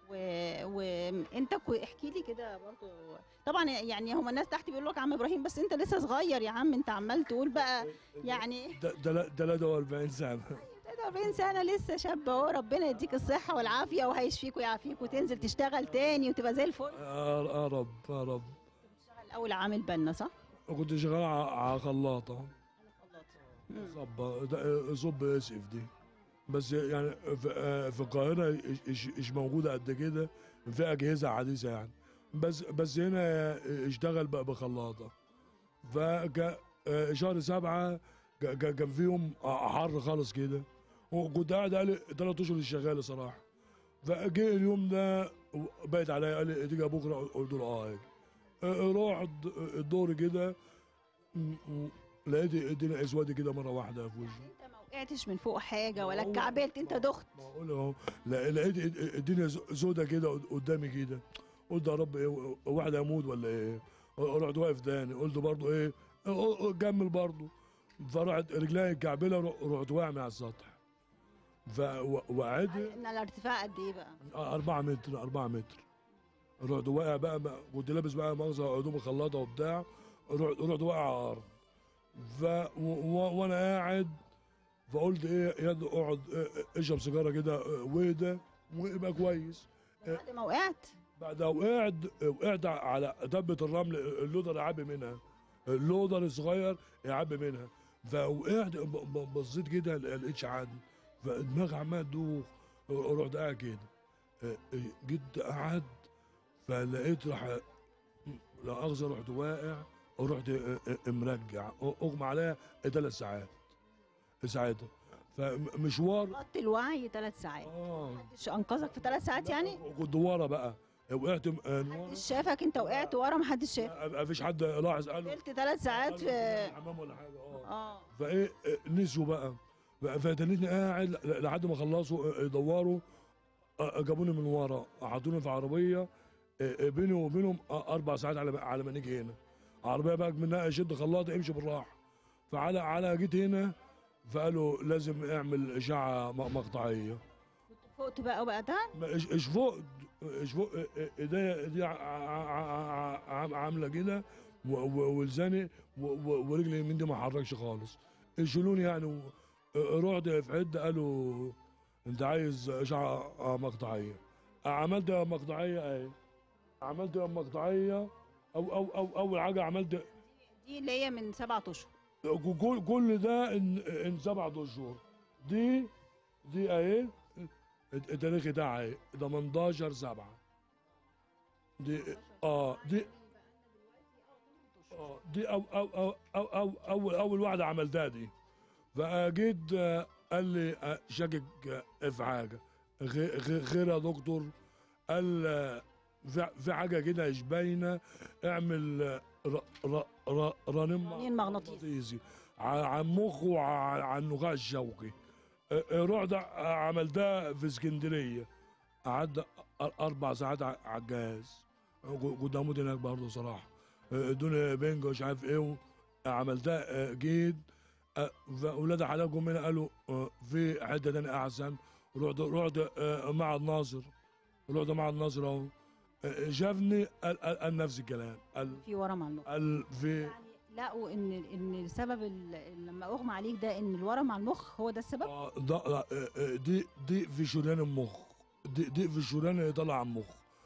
وانت كو... احكي لي كده برضو طبعا يعني هم الناس تحت بيقولوا لك عم ابراهيم بس انت لسه صغير يا عم انت عمال تقول بقى يعني ده- ده 43 سنه 43 سنه لسه شاب اهو ربنا يديك الصحه والعافيه وهيشفيك ويعافيك وتنزل تشتغل تاني وتبقى زي الفل يا يا رب يا رب بتشتغل اول عامل بنا صح؟ كنت شغال ع- على خلاطه مم. صب ده- صب اسف دي بس يعني في في القاهره مش مش موجوده قد كده في اجهزه حديثه يعني بس بس هنا اشتغل بقى بخلاطه فك شهر سبعة ك- ك- كان في يوم حر خالص كده وكنت قاعد قال لي ثلاث اشهر شغال صراحه فجه اليوم ده بقت عليا قال لي تيجي بكره قلت له اه هاجي رحت الدور كده م- م- لقيت الدنيا اسود كده مره واحده في وشي انت ما وقعتش من فوق حاجه ولا هو- اتكعبلت انت دخت ما اقول اهو لا- لقيت الدنيا سودة كده قدامي كده قلت يا رب ايه واحد هيموت ولا ايه رحت واقف تاني قلت برضه ايه كمل برضه فرحت رجلي الكعبله رحت واقع من على السطح فوقعت ان الارتفاع قد ايه بقى؟ 4 متر 4 متر رحت واقع بقى بقى- كنت لابس بقى مؤاخذه هدوم خلاطه وبتاع رحت رحت واقع على الارض ف و- و- وانا قاعد فقلت ايه يا ابني اقعد اه، اشرب سيجاره كده اه، واهدى ويبقى كويس بعد ما وقعت بعدها وقعت وقعت على دبه الرمل اللودر يعبي منها اللودر الصغير يعبي منها فوقعت ب- ب- بصيت كده ما لقيتش حد فدماغي عمال تدوخ رحت قاعد كده اه، اه، جيت قعدت فلقيت راح لا اخذ رحت واقع ورحت اه، اه، مرجع اغمى عليا ثلاث ساعات ساعتها فمشوار فقدت الوعي ثلاث ساعات اه محدش انقذك في ثلاث ساعات يعني كنت ورا بقى وقعت م- آه، ورا محدش شافك انت وقعت ورا محدش شاف ما فيش حد لاحظ قال فضلت ثلاث ساعات في الحمام ولا حاجه اه اه فايه آه، نسيوا بقى بقى فتنيتني قاعد ل- لحد ما خلصوا آه، يدوروا آه، جابوني من ورا حطوني في عربيه آه، آه، بيني وبينهم آه، اربع ساعات على ما- على ما نيجي هنا عربيه بقى منها شد خلاط امشي بالراحه فعلى على جيت هنا فقالوا لازم اعمل اشعه م- مقطعيه فقت بقى وقتها ما ايش إيش فوق ايش فوق ايديا ايديا ع- ع- ع- عامله كده و- و- ولساني و- و- ورجلي اليمين دي ما حركش خالص يشيلوني يعني و- رحت في حته قالوا انت عايز اشعه مقطعيه عملت مقطعيه اهي عملت مقطعيه او او او اول حاجه عملت دي اللي هي من سبعة اشهر كل كل ده ان ان سبعة اشهر دي دي اهي التاريخ بتاعها اهي 18 7 دي اه دي اه دي أو أو أو أو أو أول أول واحدة عملتها دي فجيت آه، قال لي آه، شاكك آه، في حاجة غي- غي- غير يا دكتور قال آه، في في حاجة كده مش باينة اعمل آه، ر- ر- ر- رنين رنين مغناطيسي. مغناطيسي ع- عن مخه وعن النخاع الشوكي آه، آه، رحت آه، عملتها في اسكندرية قعدت أ- أربع ساعات ع- على الجهاز كنت هموت هناك برضه صراحة آه، ادوني بنج ومش عارف ايه و- عملتها آه، جيت آه، فاولاد حلال جم هنا قالوا آه، في حته تانية احسن رحت رحت آه، مع الناصر رحت مع الناصر اهو آه، شافني قال, قال, قال نفس الكلام قال في ورم على المخ قال في يعني لقوا ان ان سبب ال- لما اغمى عليك ده ان الورم على المخ هو ده السبب آه، ده آه، آه، دي دي في شريان المخ دي دي في الشريان اللي طالع على المخ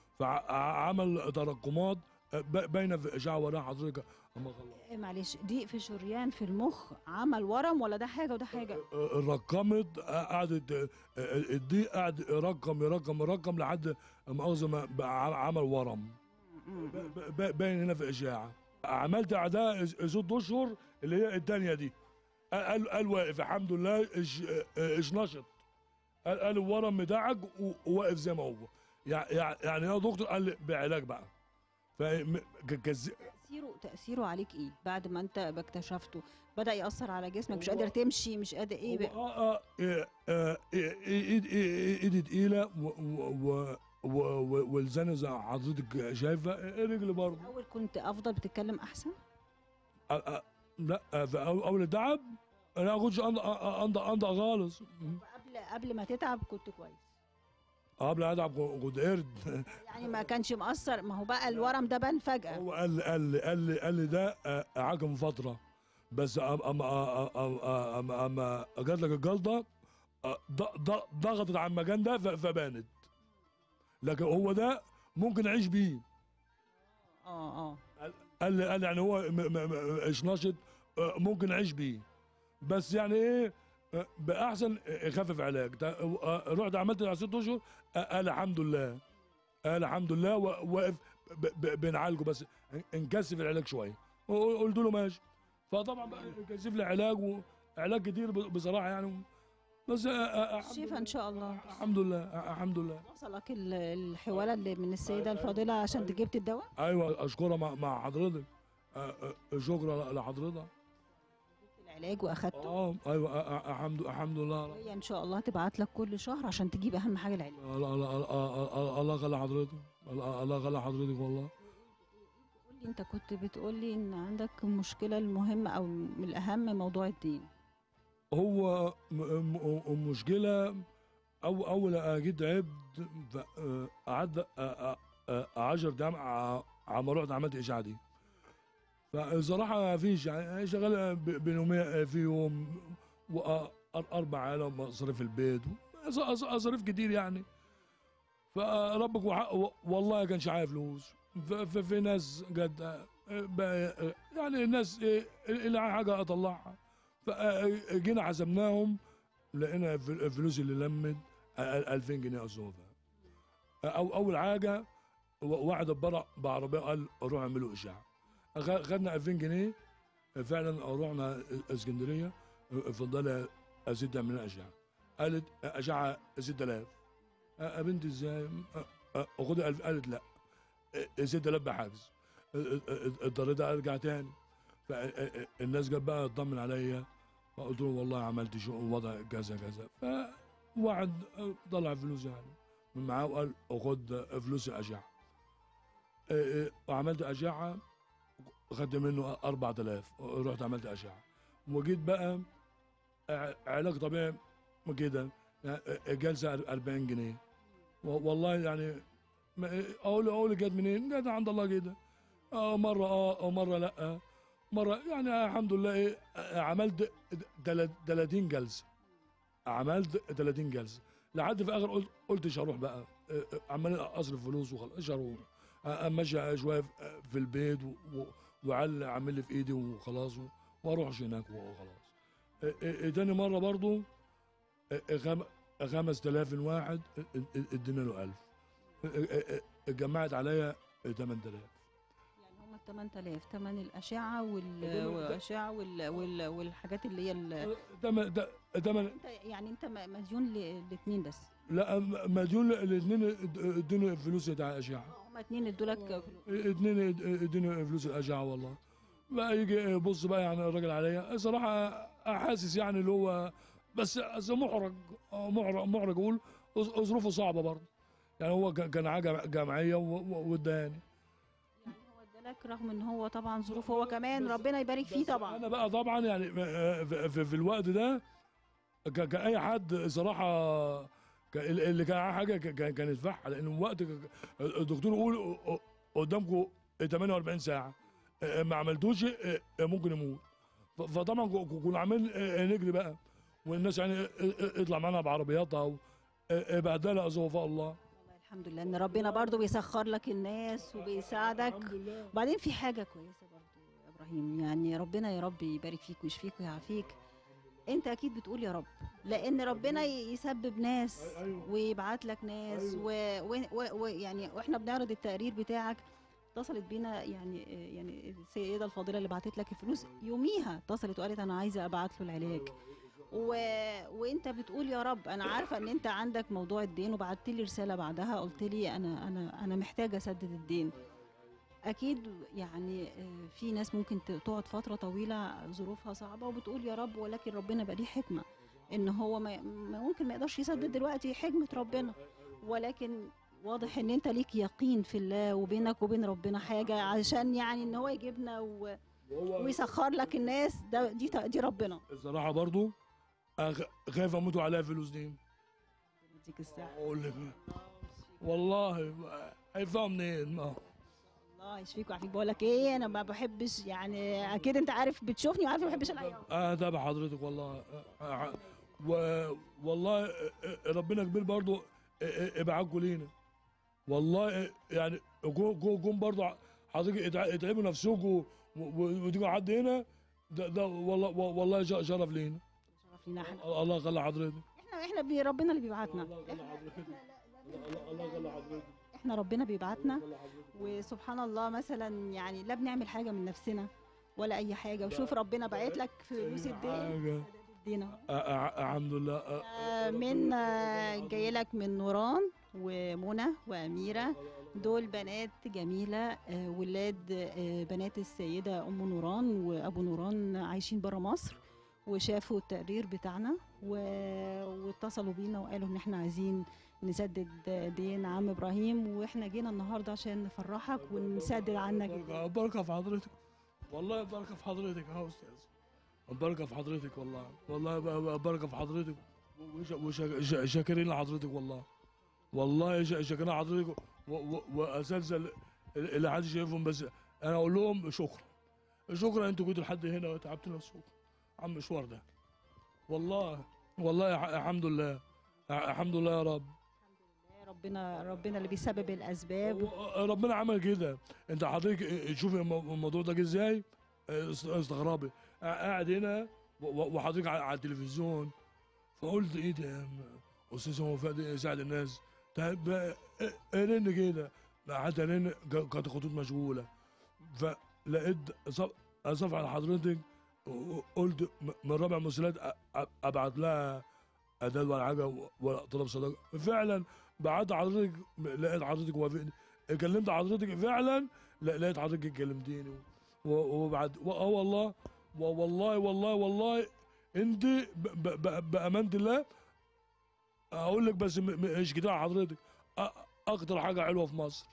فعمل تراكمات آه، ب- باينه في اشعه وراها حضرتك اما خلص إيه معلش ضيق في شريان في المخ عمل ورم ولا ده حاجه وده حاجه رقمت قعدت الضيق قعد يرقم يرقم يرقم لحد مؤاخذه ما بقى عمل ورم مم. ب- ب- باين هنا في اشاعه عملت اعداء ست اشهر اللي هي الثانيه دي قال قال واقف الحمد لله اش اش نشط قال قال الورم بتاعك و- وواقف زي ما هو يع- يع- يعني يا دكتور قال لي بعلاج بقى ف تاثيره تاثيره عليك ايه بعد ما انت اكتشفته بدا ياثر على جسمك مش قادر تمشي مش قادر ايه بقى؟ اه اه إيه، آه، إيه، ايد إيه، ايدي تقيله و- و- و- و- والزنه زي حضرتك شايفه إيه، رجلي برضه الاول كنت افضل بتتكلم احسن آه، آه، لا آه، في أول أول التعب انا ما كنتش انضق انضق انضق خالص قبل قبل ما تتعب كنت كويس قبل اتعب كنت قرد يعني ما كانش مأثر ما هو بقى الورم ده بان فجأة هو قال لي قال لي قال لي قال لي ده آه، عاجب من فتره بس اما اما اما اما اما جات لك الجلطه آه، ض- ض- ضغطت على المكان ده ف- فبانت لكن هو ده ممكن اعيش بيه اه اه قال لي قال لي يعني هو م- م- م- ايش نشط آه، ممكن اعيش بيه بس يعني ايه آه، باحسن يخفف علاج تا- آه، رحت عملت على ست اشهر آه، قال الحمد لله قال الحمد لله و- واقف ب- ب- بنعالجه بس نكثف العلاج شويه قلت له ماشي فطبعا بقى كثف لي علاج وعلاج كتير ب- بصراحه يعني بس آه، آه، الحمد شفا لله. ان شاء الله الحمد لله آه، الحمد لله وصلك ال- الحوالة اللي من السيدة الفاضلة عشان جبت الدواء ايوه اشكرها مع, مع حضرتك آه، آه، شكرا لحضرتك جبت العلاج واخدته اه ايوه آه، آه، الحمد الحمد لله وهي ان شاء الله تبعت لك كل شهر عشان تجيب اهم حاجة العلاج الله الله الله الله يخلي حضرتك الله الله يخلي حضرتك والله قول لي انت كنت بتقول لي ان عندك مشكلة المهمة او من الاهم موضوع الدين هو م- م- م- مشكلة أو أول أجيت عبد ف- آه، قعدت 10 أيام ع- عم رحت عملت إشعة دي فصراحة ما فيش يعني شغال ب- بيومية في يوم وأربع عالم مصاريف البيت مص- مص- مصاريف كتير يعني فربك وح- و- والله كانش عارف فلوس ف- ففي ناس قد بقى- يعني الناس إيه، اللي عايز حاجة أطلعها فجينا حسبناهم لقينا الف- الفلوس اللي لمت 2000 جنيه اصوفها أو اول حاجه و- واحد اتبرع بعربيه قال روح اعملوا اشاعه أخ- خدنا 2000 جنيه فعلا رحنا اسكندريه فضل ازيد من الاشعه قالت اشعه 6000 أ- يا بنتي ازاي أ- أ- خد 1000 قالت لا 6000 بحجز أ- أ- اضطريت ارجع تاني فالناس جت بقى تطمن عليا فقلت له والله عملت شو وضع كذا كذا فواحد طلع فلوس يعني من معاه وقال خد فلوس الاشعه أ- أ- وعملت اشعه خدت منه 4000 رحت عملت اشعه وجيت بقى ع- علاج طبيعي كده يعني جلسه 40 جنيه و- والله يعني ما- اقول اقول جت منين؟ جت عند الله كده آه مره اه او مره لا مره يعني الحمد لله ايه آه، عملت تل- 30 جلسه عملت 30 جلسه لحد في الاخر قلت قلت مش هروح بقى آه، آه، عمال اصرف فلوس وخلاص مش هروح آه، امشي شويه في- في البيت و- و- وعل اعمل لي في ايدي وخلاص و- واروحش هناك وخلاص آه، آه، تاني مره برضو آه، خم- 5000 واحد ادينا له 1000 اتجمعت عليا 8000 يعني هم ال 8000 ثمن الاشعه وال- الثمن- والاشعه وال- وال- والحاجات اللي هي ال- تمن تمن انت يعني انت م- مديون لاثنين بس لا مديون الاثنين ادوني فلوس بتاع الاشعه هم اثنين ادوا لك فلوس اثنين ادوني فلوس الاشعه والله بقى يجي يبص بقى يعني الراجل عليا صراحه حاسس يعني اللي هو بس بس محرج محرج محرج اقول ظروفه صعبه برضه يعني هو كان حاجه جمعيه و- و- واداني يعني هو ادالك رغم ان هو طبعا ظروفه هو كمان بس- ربنا يبارك فيه بس طبعا انا بقى طبعا يعني في, في, في الوقت ده ك- كاي حد صراحه ك- اللي كان حاجه ك- كان كان يدفعها لان الوقت ك- الدكتور يقول قدامكم 48 ساعه ما عملتوش ممكن يموت ف- فطبعا ك- كنا عاملين نجري بقى والناس يعني اطلع معانا بعربياتها و- بهدله ازوفاء الله والله الحمد لله ان ربنا برضو بيسخر لك الناس وبيساعدك الحمد لله وبعدين في حاجه كويسه برضو يا ابراهيم يعني ربنا يا رب يبارك فيك ويشفيك ويعافيك انت اكيد بتقول يا رب لان ربنا ي- يسبب ناس أيوة. ويبعت لك ناس أيوة. ويعني و... و... يعني واحنا بنعرض التقرير بتاعك اتصلت بينا يعني يعني السيده الفاضله اللي بعتت لك الفلوس يوميها اتصلت وقالت انا عايزه ابعت له العلاج و... وانت بتقول يا رب انا عارفه ان انت عندك موضوع الدين وبعت لي رساله بعدها قلت لي انا انا انا محتاجه اسدد الدين اكيد يعني آه، في ناس ممكن ت- تقعد فتره طويله ظروفها صعبه وبتقول يا رب ولكن ربنا بقى ليه حكمه ان هو ما ما ممكن ما يقدرش يسدد دلوقتي حكمه ربنا ولكن واضح ان انت ليك يقين في الله وبينك وبين ربنا حاجه عشان يعني ان هو يجيبنا و... وهو ويسخر لك الناس ده دي دي ربنا الصراحه برضو أخ- خايف اموتوا عليها فلوس دي يديك الساعه اقول لك والله هيدفعوا منين ما الله يشفيك ويعافيك بقول لك ايه انا ما بحبش يعني اكيد انت عارف بتشوفني وعارف ما بحبش العياط اه تابع حضرتك والله آه، آه، و والله آه، آه، ربنا كبير برضو آه، آه، ابعادكم لينا والله آه، يعني جو جو جم برضو حضرتك اتع- اتعبوا نفسكم و- و- وتيجوا حد هنا ده, ده والله والله ش- شرف لينا شرف لينا احنا الله يخلي حضرتك احنا احنا بي- ربنا اللي بيبعتنا الله يخلي حضرتك الله الله يخلي حضرتك احنا ربنا بيبعتنا الله يخلي حضرتك. وسبحان الله مثلا يعني لا بنعمل حاجه من نفسنا ولا اي حاجه وشوف ربنا بعت لك فلوس الدين حاجة. ادينا آه، آه، الحمد لله آه، آه، من آه، جاي لك من نوران ومنى واميره دول بنات جميله آه، ولاد آه، بنات السيده ام نوران وابو نوران عايشين بره مصر وشافوا التقرير بتاعنا و- واتصلوا بينا وقالوا ان احنا عايزين نسدد دين عم ابراهيم واحنا جينا النهارده عشان نفرحك ونسدد عنك بركة بركة في حضرتك والله بركة في حضرتك يا أستاذ بركة في حضرتك والله والله ب- ب- بركة في حضرتك وش- وش- ش- شاكرين لحضرتك والله والله ش- شاكرين لحضرتك و- و- وأساتذة ال- اللي حد شايفهم بس أنا أقول لهم شكرا شكرا أنتوا جيتوا لحد هنا وتعبت نفسكم عم المشوار ده والله والله يا ح- الحمد لله الحمد لله يا رب ربنا ربنا اللي بيسبب الاسباب و- ربنا عمل كده انت حضرتك شوف الم- الموضوع ده جه ازاي است- استغربي قاعد هنا و- و- وحضرتك على على التلفزيون فقلت ايه ده يا عم؟ استاذ هو فادي يساعد الناس طيب بقى رن كده لا حتى رن ك- كانت الخطوط مشغوله فلقيت صف- صفحه حضرتك قلت م- من ربع مسلات أ- أ- ابعت لها اداه ولا حاجه ولا طلب صداقه فعلا بعت حضرتك لقيت حضرتك وافقني كلمت حضرتك فعلا لا- لقيت حضرتك كلمتيني و- وبعد و- اه والله و- والله والله والله انت ب- ب- ب- بامانه الله اقول لك بس م- م- مش كده حضرتك أ- اكتر حاجه حلوه في مصر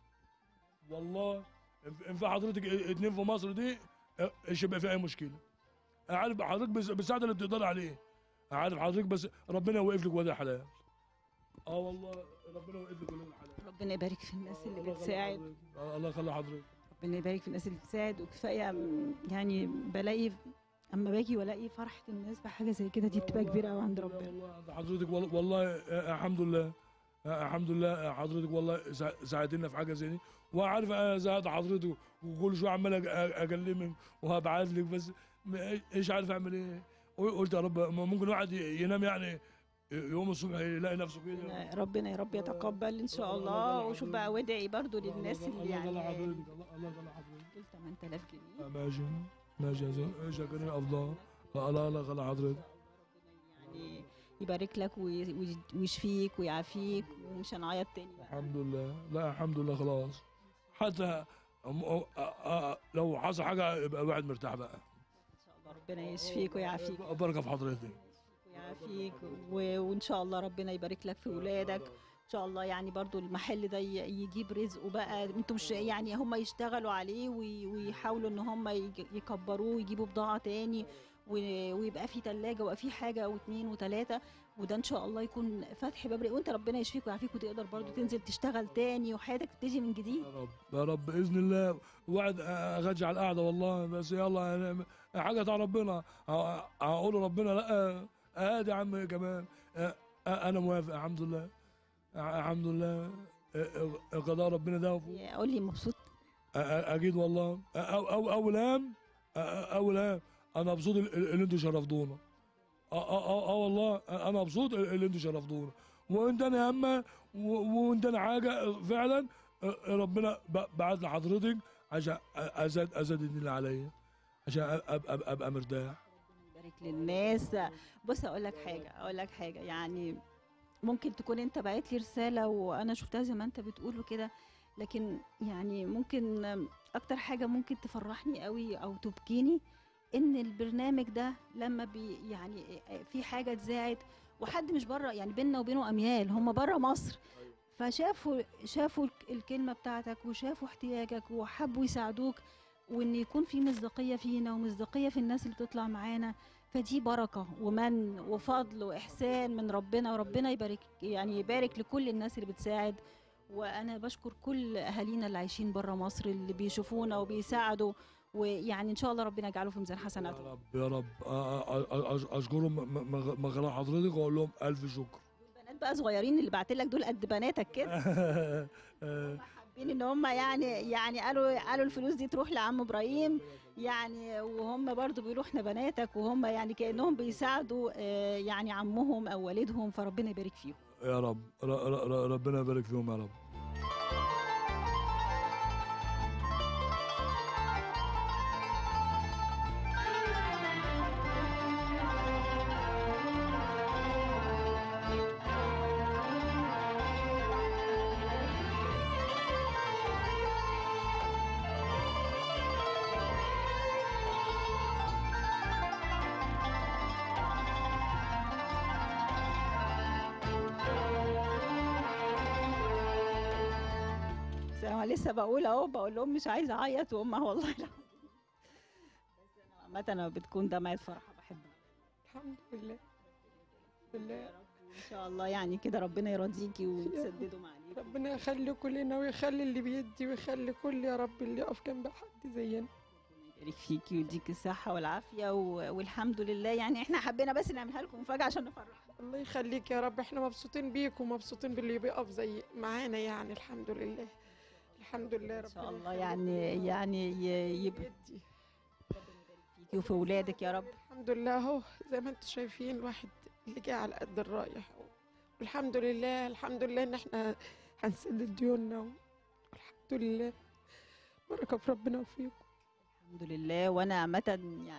والله ان في حضرتك اتنين في مصر دي اه، مش هيبقى في اي مشكله عارف حضرتك بس- بالساعه اللي بتقدر عليه عارف حضرتك بس ربنا يوقف لك وادي حلال اه والله ربنا يوقف لك وادي حلال ربنا يبارك في الناس اللي الله يخلي بتساعد حضرتك. آه، الله يخلي حضرتك ربنا يبارك في الناس اللي بتساعد وكفايه م- يعني بلاقي اما باجي والاقي فرحه الناس بحاجه زي كده دي بتبقى كبيره قوي عند لا ربنا والله عند حضرتك والله, والله آه، الحمد لله آه، الحمد لله آه، حضرتك والله سا- ساعدتنا في حاجه زي دي وعارف انا ساعد حضرتك وكل شويه عمال أج- أ- اكلمك وهبعت لك بس م- ايش عارف اعمل ايه قلت يا رب ما ممكن واحد ي- ينام يعني يوم الصبح يلاقي نفسه كده ربنا- ربنا يا رب يتقبل ان شاء الله الله يخلي وشوف حضرتك. بقى وادعي برضو للناس الله- اللي الله يخلي يعني حضرتك الله الله يخلي حضرتك دول 8000 جنيه آه، ماشي ماشي يا زلمه ايش كريم الله الله الله يخلي حضرتك يعني يبارك لك وي- وي- ويشفيك ويعافيك ومش هنعيط تاني بقى الحمد لله لا الحمد لله خلاص حتى أم- أ- أ- لو حصل حاجه يبقى الواحد مرتاح بقى ان شاء الله ربنا يشفيك ويعافيك بركه في حضرتك ويعافيك و- وان شاء الله ربنا يبارك لك في ولادك ان شاء الله يعني برضو المحل ده ي- يجيب رزقه بقى انتم مش يعني هم يشتغلوا عليه وي- ويحاولوا ان هم يج- يكبروه ويجيبوا بضاعه تاني و- ويبقى في ثلاجه ويبقى في حاجه او اتنين وتلاته وده ان شاء الله يكون فتح باب رزق وانت ربنا يشفيك ويعافيك وتقدر برضو تنزل تشتغل تاني وحياتك تبتدي من جديد يا رب يا رب باذن الله وعد اغجع على القعده والله بس يلا أنا- حاجه بتاع ربنا ه- هقول ربنا لا ادي يا عم كمان أ- انا موافق الحمد لله الحمد لله قضاء ربنا ده وفوق. قول لي مبسوط أ- أ- اكيد والله او او اول هام أ- أ- اول هام انا مبسوط ال- ال- اللي انتوا شرفتونا اه اه اه, آه والله انا مبسوط اللي انتوا شرفتونا وانت انا همه و- وانت انا حاجه فعلا آه، ربنا ب- بعت لحضرتك عشان ازاد ازاد اللي عليا عشان ابقى ابقى, أبقى مرتاح يبارك للناس بص اقول لك حاجه اقول لك حاجه يعني ممكن تكون انت بعت لي رساله وانا شفتها زي ما انت بتقول كده لكن يعني ممكن اكتر حاجه ممكن تفرحني قوي او تبكيني ان البرنامج ده لما بي يعني في حاجه اتذاعت وحد مش بره يعني بيننا وبينه اميال هم بره مصر فشافوا شافوا الك- الكلمه بتاعتك وشافوا احتياجك وحبوا يساعدوك وان يكون في مصداقيه فينا ومصداقيه في الناس اللي بتطلع معانا فدي بركه ومن وفضل واحسان من ربنا وربنا يبارك يعني يبارك لكل الناس اللي بتساعد وانا بشكر كل اهالينا اللي عايشين بره مصر اللي بيشوفونا وبيساعدوا ويعني ان شاء الله ربنا يجعله في ميزان يا حسناتهم رب يا رب أ- أ- أ- اشكرهم م- م- مغلا حضرتك واقول لهم الف شكر البنات بقى صغيرين اللي بعت لك دول قد بناتك كده هم حابين ان هم يعني يعني قالوا قالوا الفلوس دي تروح لعم ابراهيم يعني وهم برضو بيقولوا احنا بناتك وهم يعني كانهم بيساعدوا آه، يعني عمهم او والدهم فربنا يبارك فيهم يا رب ر- ر- ر- ربنا يبارك فيهم يا رب بس انا لسه بقول اهو بقول لهم مش عايزه اعيط وهم والله لا بس انا عامه انا بتكون دمعه فرحه بحبها الحمد لله بالله يا رب ان شاء الله يعني كده ربنا يرضيكي وتسددوا معاليك ربنا يخليكم لنا ويخلي اللي بيدي ويخلي كل يا رب اللي يقف جنب حد زينا يبارك فيكي ويديك الصحة والعافية و... والحمد لله يعني احنا حبينا بس نعملها لكم مفاجأة عشان نفرحكم الله يخليك يا رب احنا مبسوطين بيك ومبسوطين باللي بيقف زي معانا يعني الحمد لله الحمد لله ان ربنا شاء الله يخليك. يعني يعني ي- يبقى يدي فيكي وفي ولادك يا رب الحمد لله اهو زي ما انتم شايفين الواحد اللي جه على قد الرايح والحمد لله الحمد لله ان احنا هنسدد ديوننا والحمد لله بركه في ربنا وفيكم الحمد لله وانا عامة يعني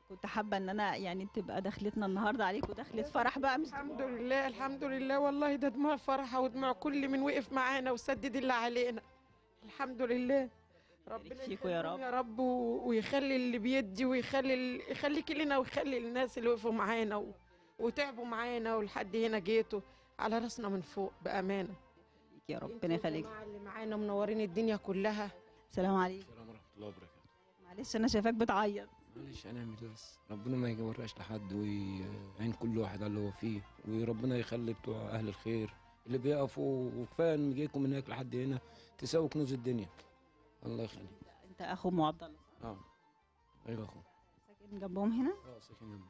كنت حابه ان انا يعني تبقى دخلتنا النهارده عليك ودخلت فرح بقى مش الحمد لله الحمد لله والله ده دموع فرحة ودموع كل من وقف معانا وسدد اللي علينا الحمد لله ربنا فيكوا يا يخليهم رب. يا رب و- ويخلي اللي بيدي ويخلي ال- يخليك لنا ويخلي الناس اللي وقفوا معانا و... وتعبوا معانا ولحد هنا جيتوا على راسنا من فوق بأمانة يا ربنا يخليك الجماعة اللي معانا منورين الدنيا كلها السلام عليكم السلام ورحمة الله وبركاته معلش انا شايفاك بتعيط معلش هنعمل ايه بس ربنا ما يجورقش لحد ويعين كل واحد على اللي هو فيه وربنا يخلي بتوع اهل الخير اللي بيقفوا وكفايه ان جايكم من هناك لحد هنا تساوي كنوز الدنيا الله يخليك انت اخو ام عبد الله اه ايوه اخو ساكن جنبهم هنا اه ساكن جنبي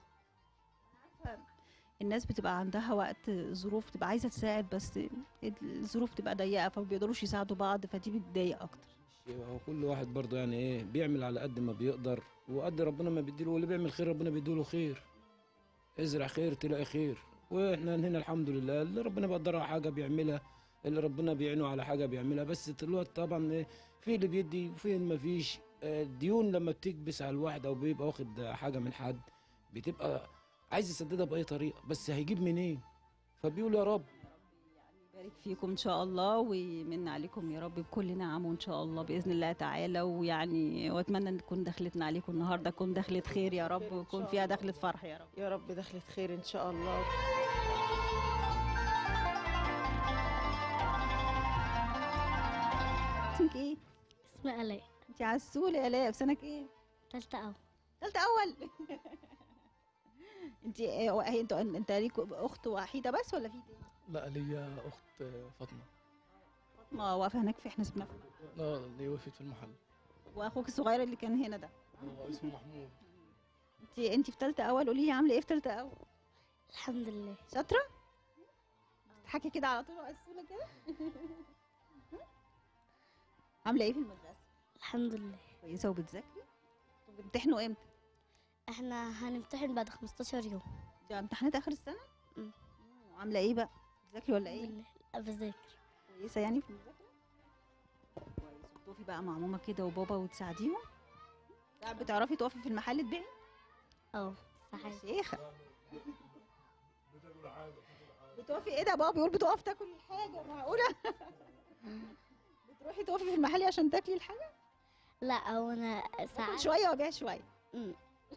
الناس بتبقى عندها وقت ظروف بتبقى عايزه تساعد بس الظروف تبقى ضيقه فما بيقدروش يساعدوا بعض فدي بتضايق اكتر يبقى هو كل واحد برضه يعني ايه بيعمل على قد ما بيقدر وقد ربنا ما بيديله واللي بيعمل خير ربنا بيديله خير ازرع خير تلاقي خير واحنا هنا الحمد لله اللي ربنا بيقدر على حاجه بيعملها اللي ربنا بيعينه على حاجه بيعملها بس دلوقتي طبعا ايه في اللي بيدي وفي اللي ما فيش آه، الديون لما بتكبس على الواحد او بيبقى واخد حاجه من حد بتبقى عايز يسددها باي طريقه بس هيجيب منين فبيقول يا رب يبارك فيكم ان شاء الله ويمن عليكم يا رب بكل نعم وان شاء الله باذن الله تعالى ويعني واتمنى ان تكون دخلتنا عليكم النهارده تكون دخلت خير يا رب ويكون فيها دخلت فرح يا رب يا رب دخلت خير إن شاء الله اسمك ايه؟ اسمي آلاء انت عسولة يا الاء في سنك ايه؟ تالتة أول ثالثة أول انت ايه هي انت انت ليك اخت وحيدة بس ولا في تاني؟ لا ليا اخت فاطمه ما واقفة هناك في احنا اسمنا اه اللي وقفت في المحل واخوك الصغير اللي كان هنا ده هو اسمه محمود انت انت في ثالثة أول قولي لي عاملة ايه في ثالثة أول؟ الحمد لله شاطرة؟ بتضحكي كده على طول وعسولة كده؟ عاملة ايه في المدرسة؟ الحمد لله كويسة وبتذاكري؟ طب بتمتحنوا امتى؟ احنا هنمتحن بعد 15 يوم ده امتحانات آخر السنة؟ مم. مم. عاملة ايه بقى؟ بتذاكري ولا الحمد ايه؟ لله لا بذاكر كويسة يعني في المذاكرة؟ كويس وبتقفي بقى مع ماما كده وبابا وتساعديهم؟ ساعات بتعرفي تقفي في المحل تبيعي؟ اه صحيح شيخة بتقفي ايه ده بابا بيقول بتقف تاكل الحاجة معقولة؟ بتروحي تقفي في المحل عشان تاكلي الحاجة؟ لا هو انا اكل ساعات شوية وابيع شوية مم.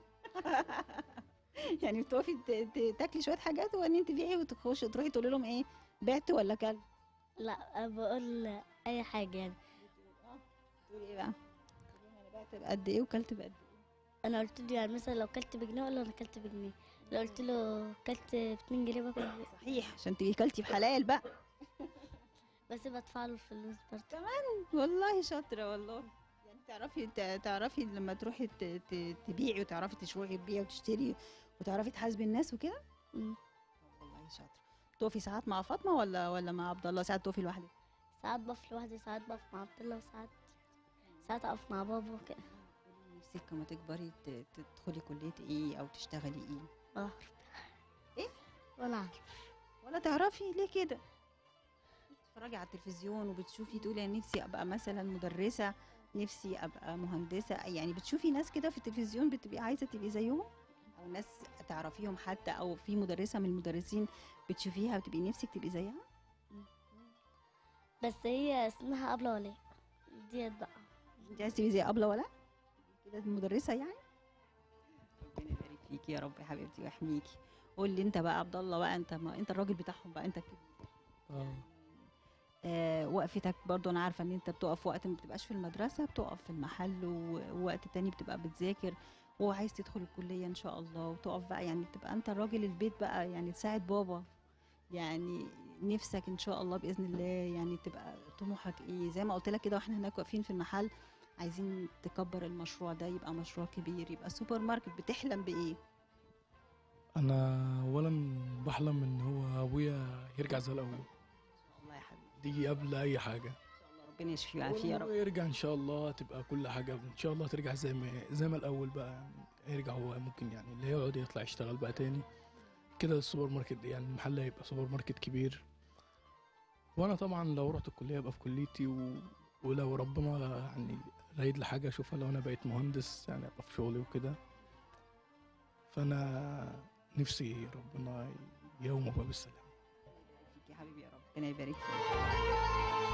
يعني بتقفي ت- ت- تاكلي شوية حاجات وبعدين تبيعي وتخشي تروحي تقولي لهم ايه بعت ولا كلت؟ لا بقول اي حاجة يعني تقولي ايه بقى؟ تقولي انا بعت بقد ايه وكلت بقد ايه؟ انا قلت له يعني مثلا لو كلت بجنيه ولا انا كلت بجنيه لو قلت له كلت ب 2 جنيه باكل صحيح عشان تبقي كلتي بحلال بقى بس بدفع له الفلوس برضه والله شاطرة والله يعني تعرفي تع- تعرفي لما تروحي ت- ت- تبيعي وتعرفي تشوفي تبيعي وتشتري وتعرفي تحاسبي الناس وكده مم. والله شاطرة تقفي ساعات مع فاطمة ولا ولا مع عبد الله ساعات تقفي لوحدك ساعات بقف لوحدي ساعات بقف مع عبد الله وساعات ساعات اقف مع بابا وكده نفسك لما تكبري ت- تدخلي كلية ايه او تشتغلي ايه اه إيه؟ ولا عارف ولا تعرفي ليه كده بتتفرجي على التلفزيون وبتشوفي تقولي انا نفسي ابقى مثلا مدرسة نفسي ابقى مهندسة يعني بتشوفي ناس كده في التلفزيون بتبقي عايزة تبقي زيهم او ناس تعرفيهم حتى او في مدرسة من المدرسين بتشوفيها وتبقي نفسك تبقي زيها بس هي اسمها أبلة ولاء ديت بقى انت عايزة تبقي زي ابلة ولا كده المدرسة يعني ربنا يبارك فيكي يا رب يا حبيبتي ويحميكي قول لي انت بقى عبد الله بقى انت ما انت الراجل بتاعهم بقى انت كده اه آه، وقفتك برضو انا عارفه ان انت بتقف وقت ما بتبقاش في المدرسه بتقف في المحل و- ووقت تاني بتبقى بتذاكر وعايز تدخل الكليه ان شاء الله وتقف بقى يعني تبقى انت راجل البيت بقى يعني تساعد بابا يعني نفسك ان شاء الله باذن الله يعني تبقى طموحك ايه زي ما قلت لك كده واحنا هناك واقفين في المحل عايزين تكبر المشروع ده يبقى مشروع كبير يبقى سوبر ماركت بتحلم بايه انا اولا بحلم ان هو ابويا يرجع زي الاول الله يا حبيبي دي قبل اي حاجه ان شاء الله ربنا يشفيه ويعافيه يا رب يرجع ان شاء الله تبقى كل حاجه ان شاء الله ترجع زي ما زي ما الاول بقى يعني يرجع هو ممكن يعني اللي يقعد يطلع يشتغل بقى تاني كده السوبر ماركت يعني المحل هيبقى سوبر ماركت كبير وانا طبعا لو رحت الكليه ابقى في كليتي و... ولو ربنا يعني رايد لحاجه اشوفها لو انا بقيت مهندس يعني ابقى في شغلي وكده فانا نفسي ربنا يومه باب السلام فيك يا حبيبي يا رب ربنا يبارك فيك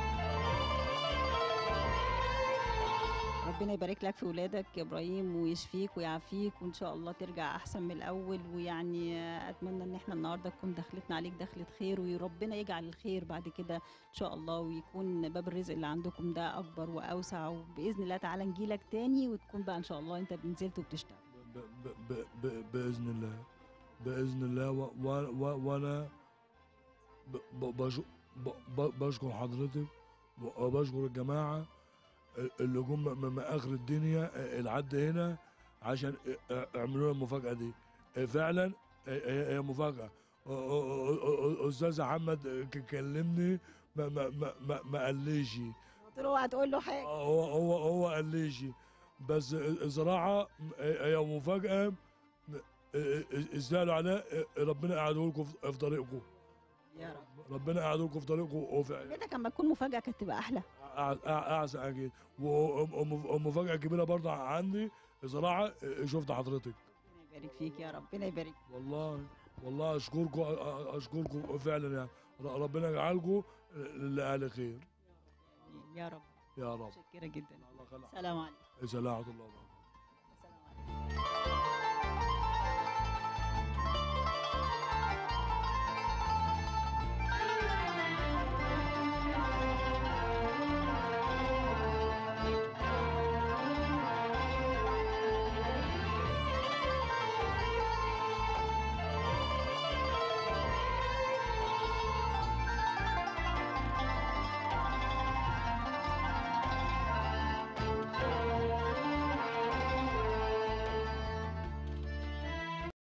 ربنا يبارك لك في ولادك يا ابراهيم ويشفيك ويعافيك وان شاء الله ترجع احسن من الاول ويعني اتمنى ان احنا النهارده تكون دخلتنا عليك دخلة خير وربنا يجعل الخير بعد كده ان شاء الله ويكون باب الرزق اللي عندكم ده اكبر واوسع وباذن الله تعالى نجيلك تاني وتكون بقى ان شاء الله انت نزلت وبتشتغل ب ب ب ب باذن الله باذن الله و- و- و- وانا ب- ب- بش- ب- ب- بشكر حضرتك وبشكر الجماعه اللي جم من من اخر الدنيا لحد هنا عشان اعملوا لنا المفاجاه دي فعلا هي هي مفاجاه استاذ محمد ك- كلمني ما ما ما ما, ما قاليش قلت له اوعى تقول له حاجه هو هو هو قاليش بس الزراعه هي مفاجاه استاهلوا عليها ربنا قعدوا لكم في طريقكم يا رب ربنا قعدوا لكم في طريقكم وفعلا بيتك اما تكون مفاجاه كانت تبقى احلى احسن اكيد ومفاجاه كبيره برضه عندي صراحه شفت حضرتك ربنا يبارك فيك يا رب ربنا يبارك فيك. والله والله اشكركم اشكركم فعلا يعني ربنا يجعلكم لاهل خير يا رب يا رب متشكره جدا الله يخليك. سلام عليكم سلامة الله وبركاته السلام عليكم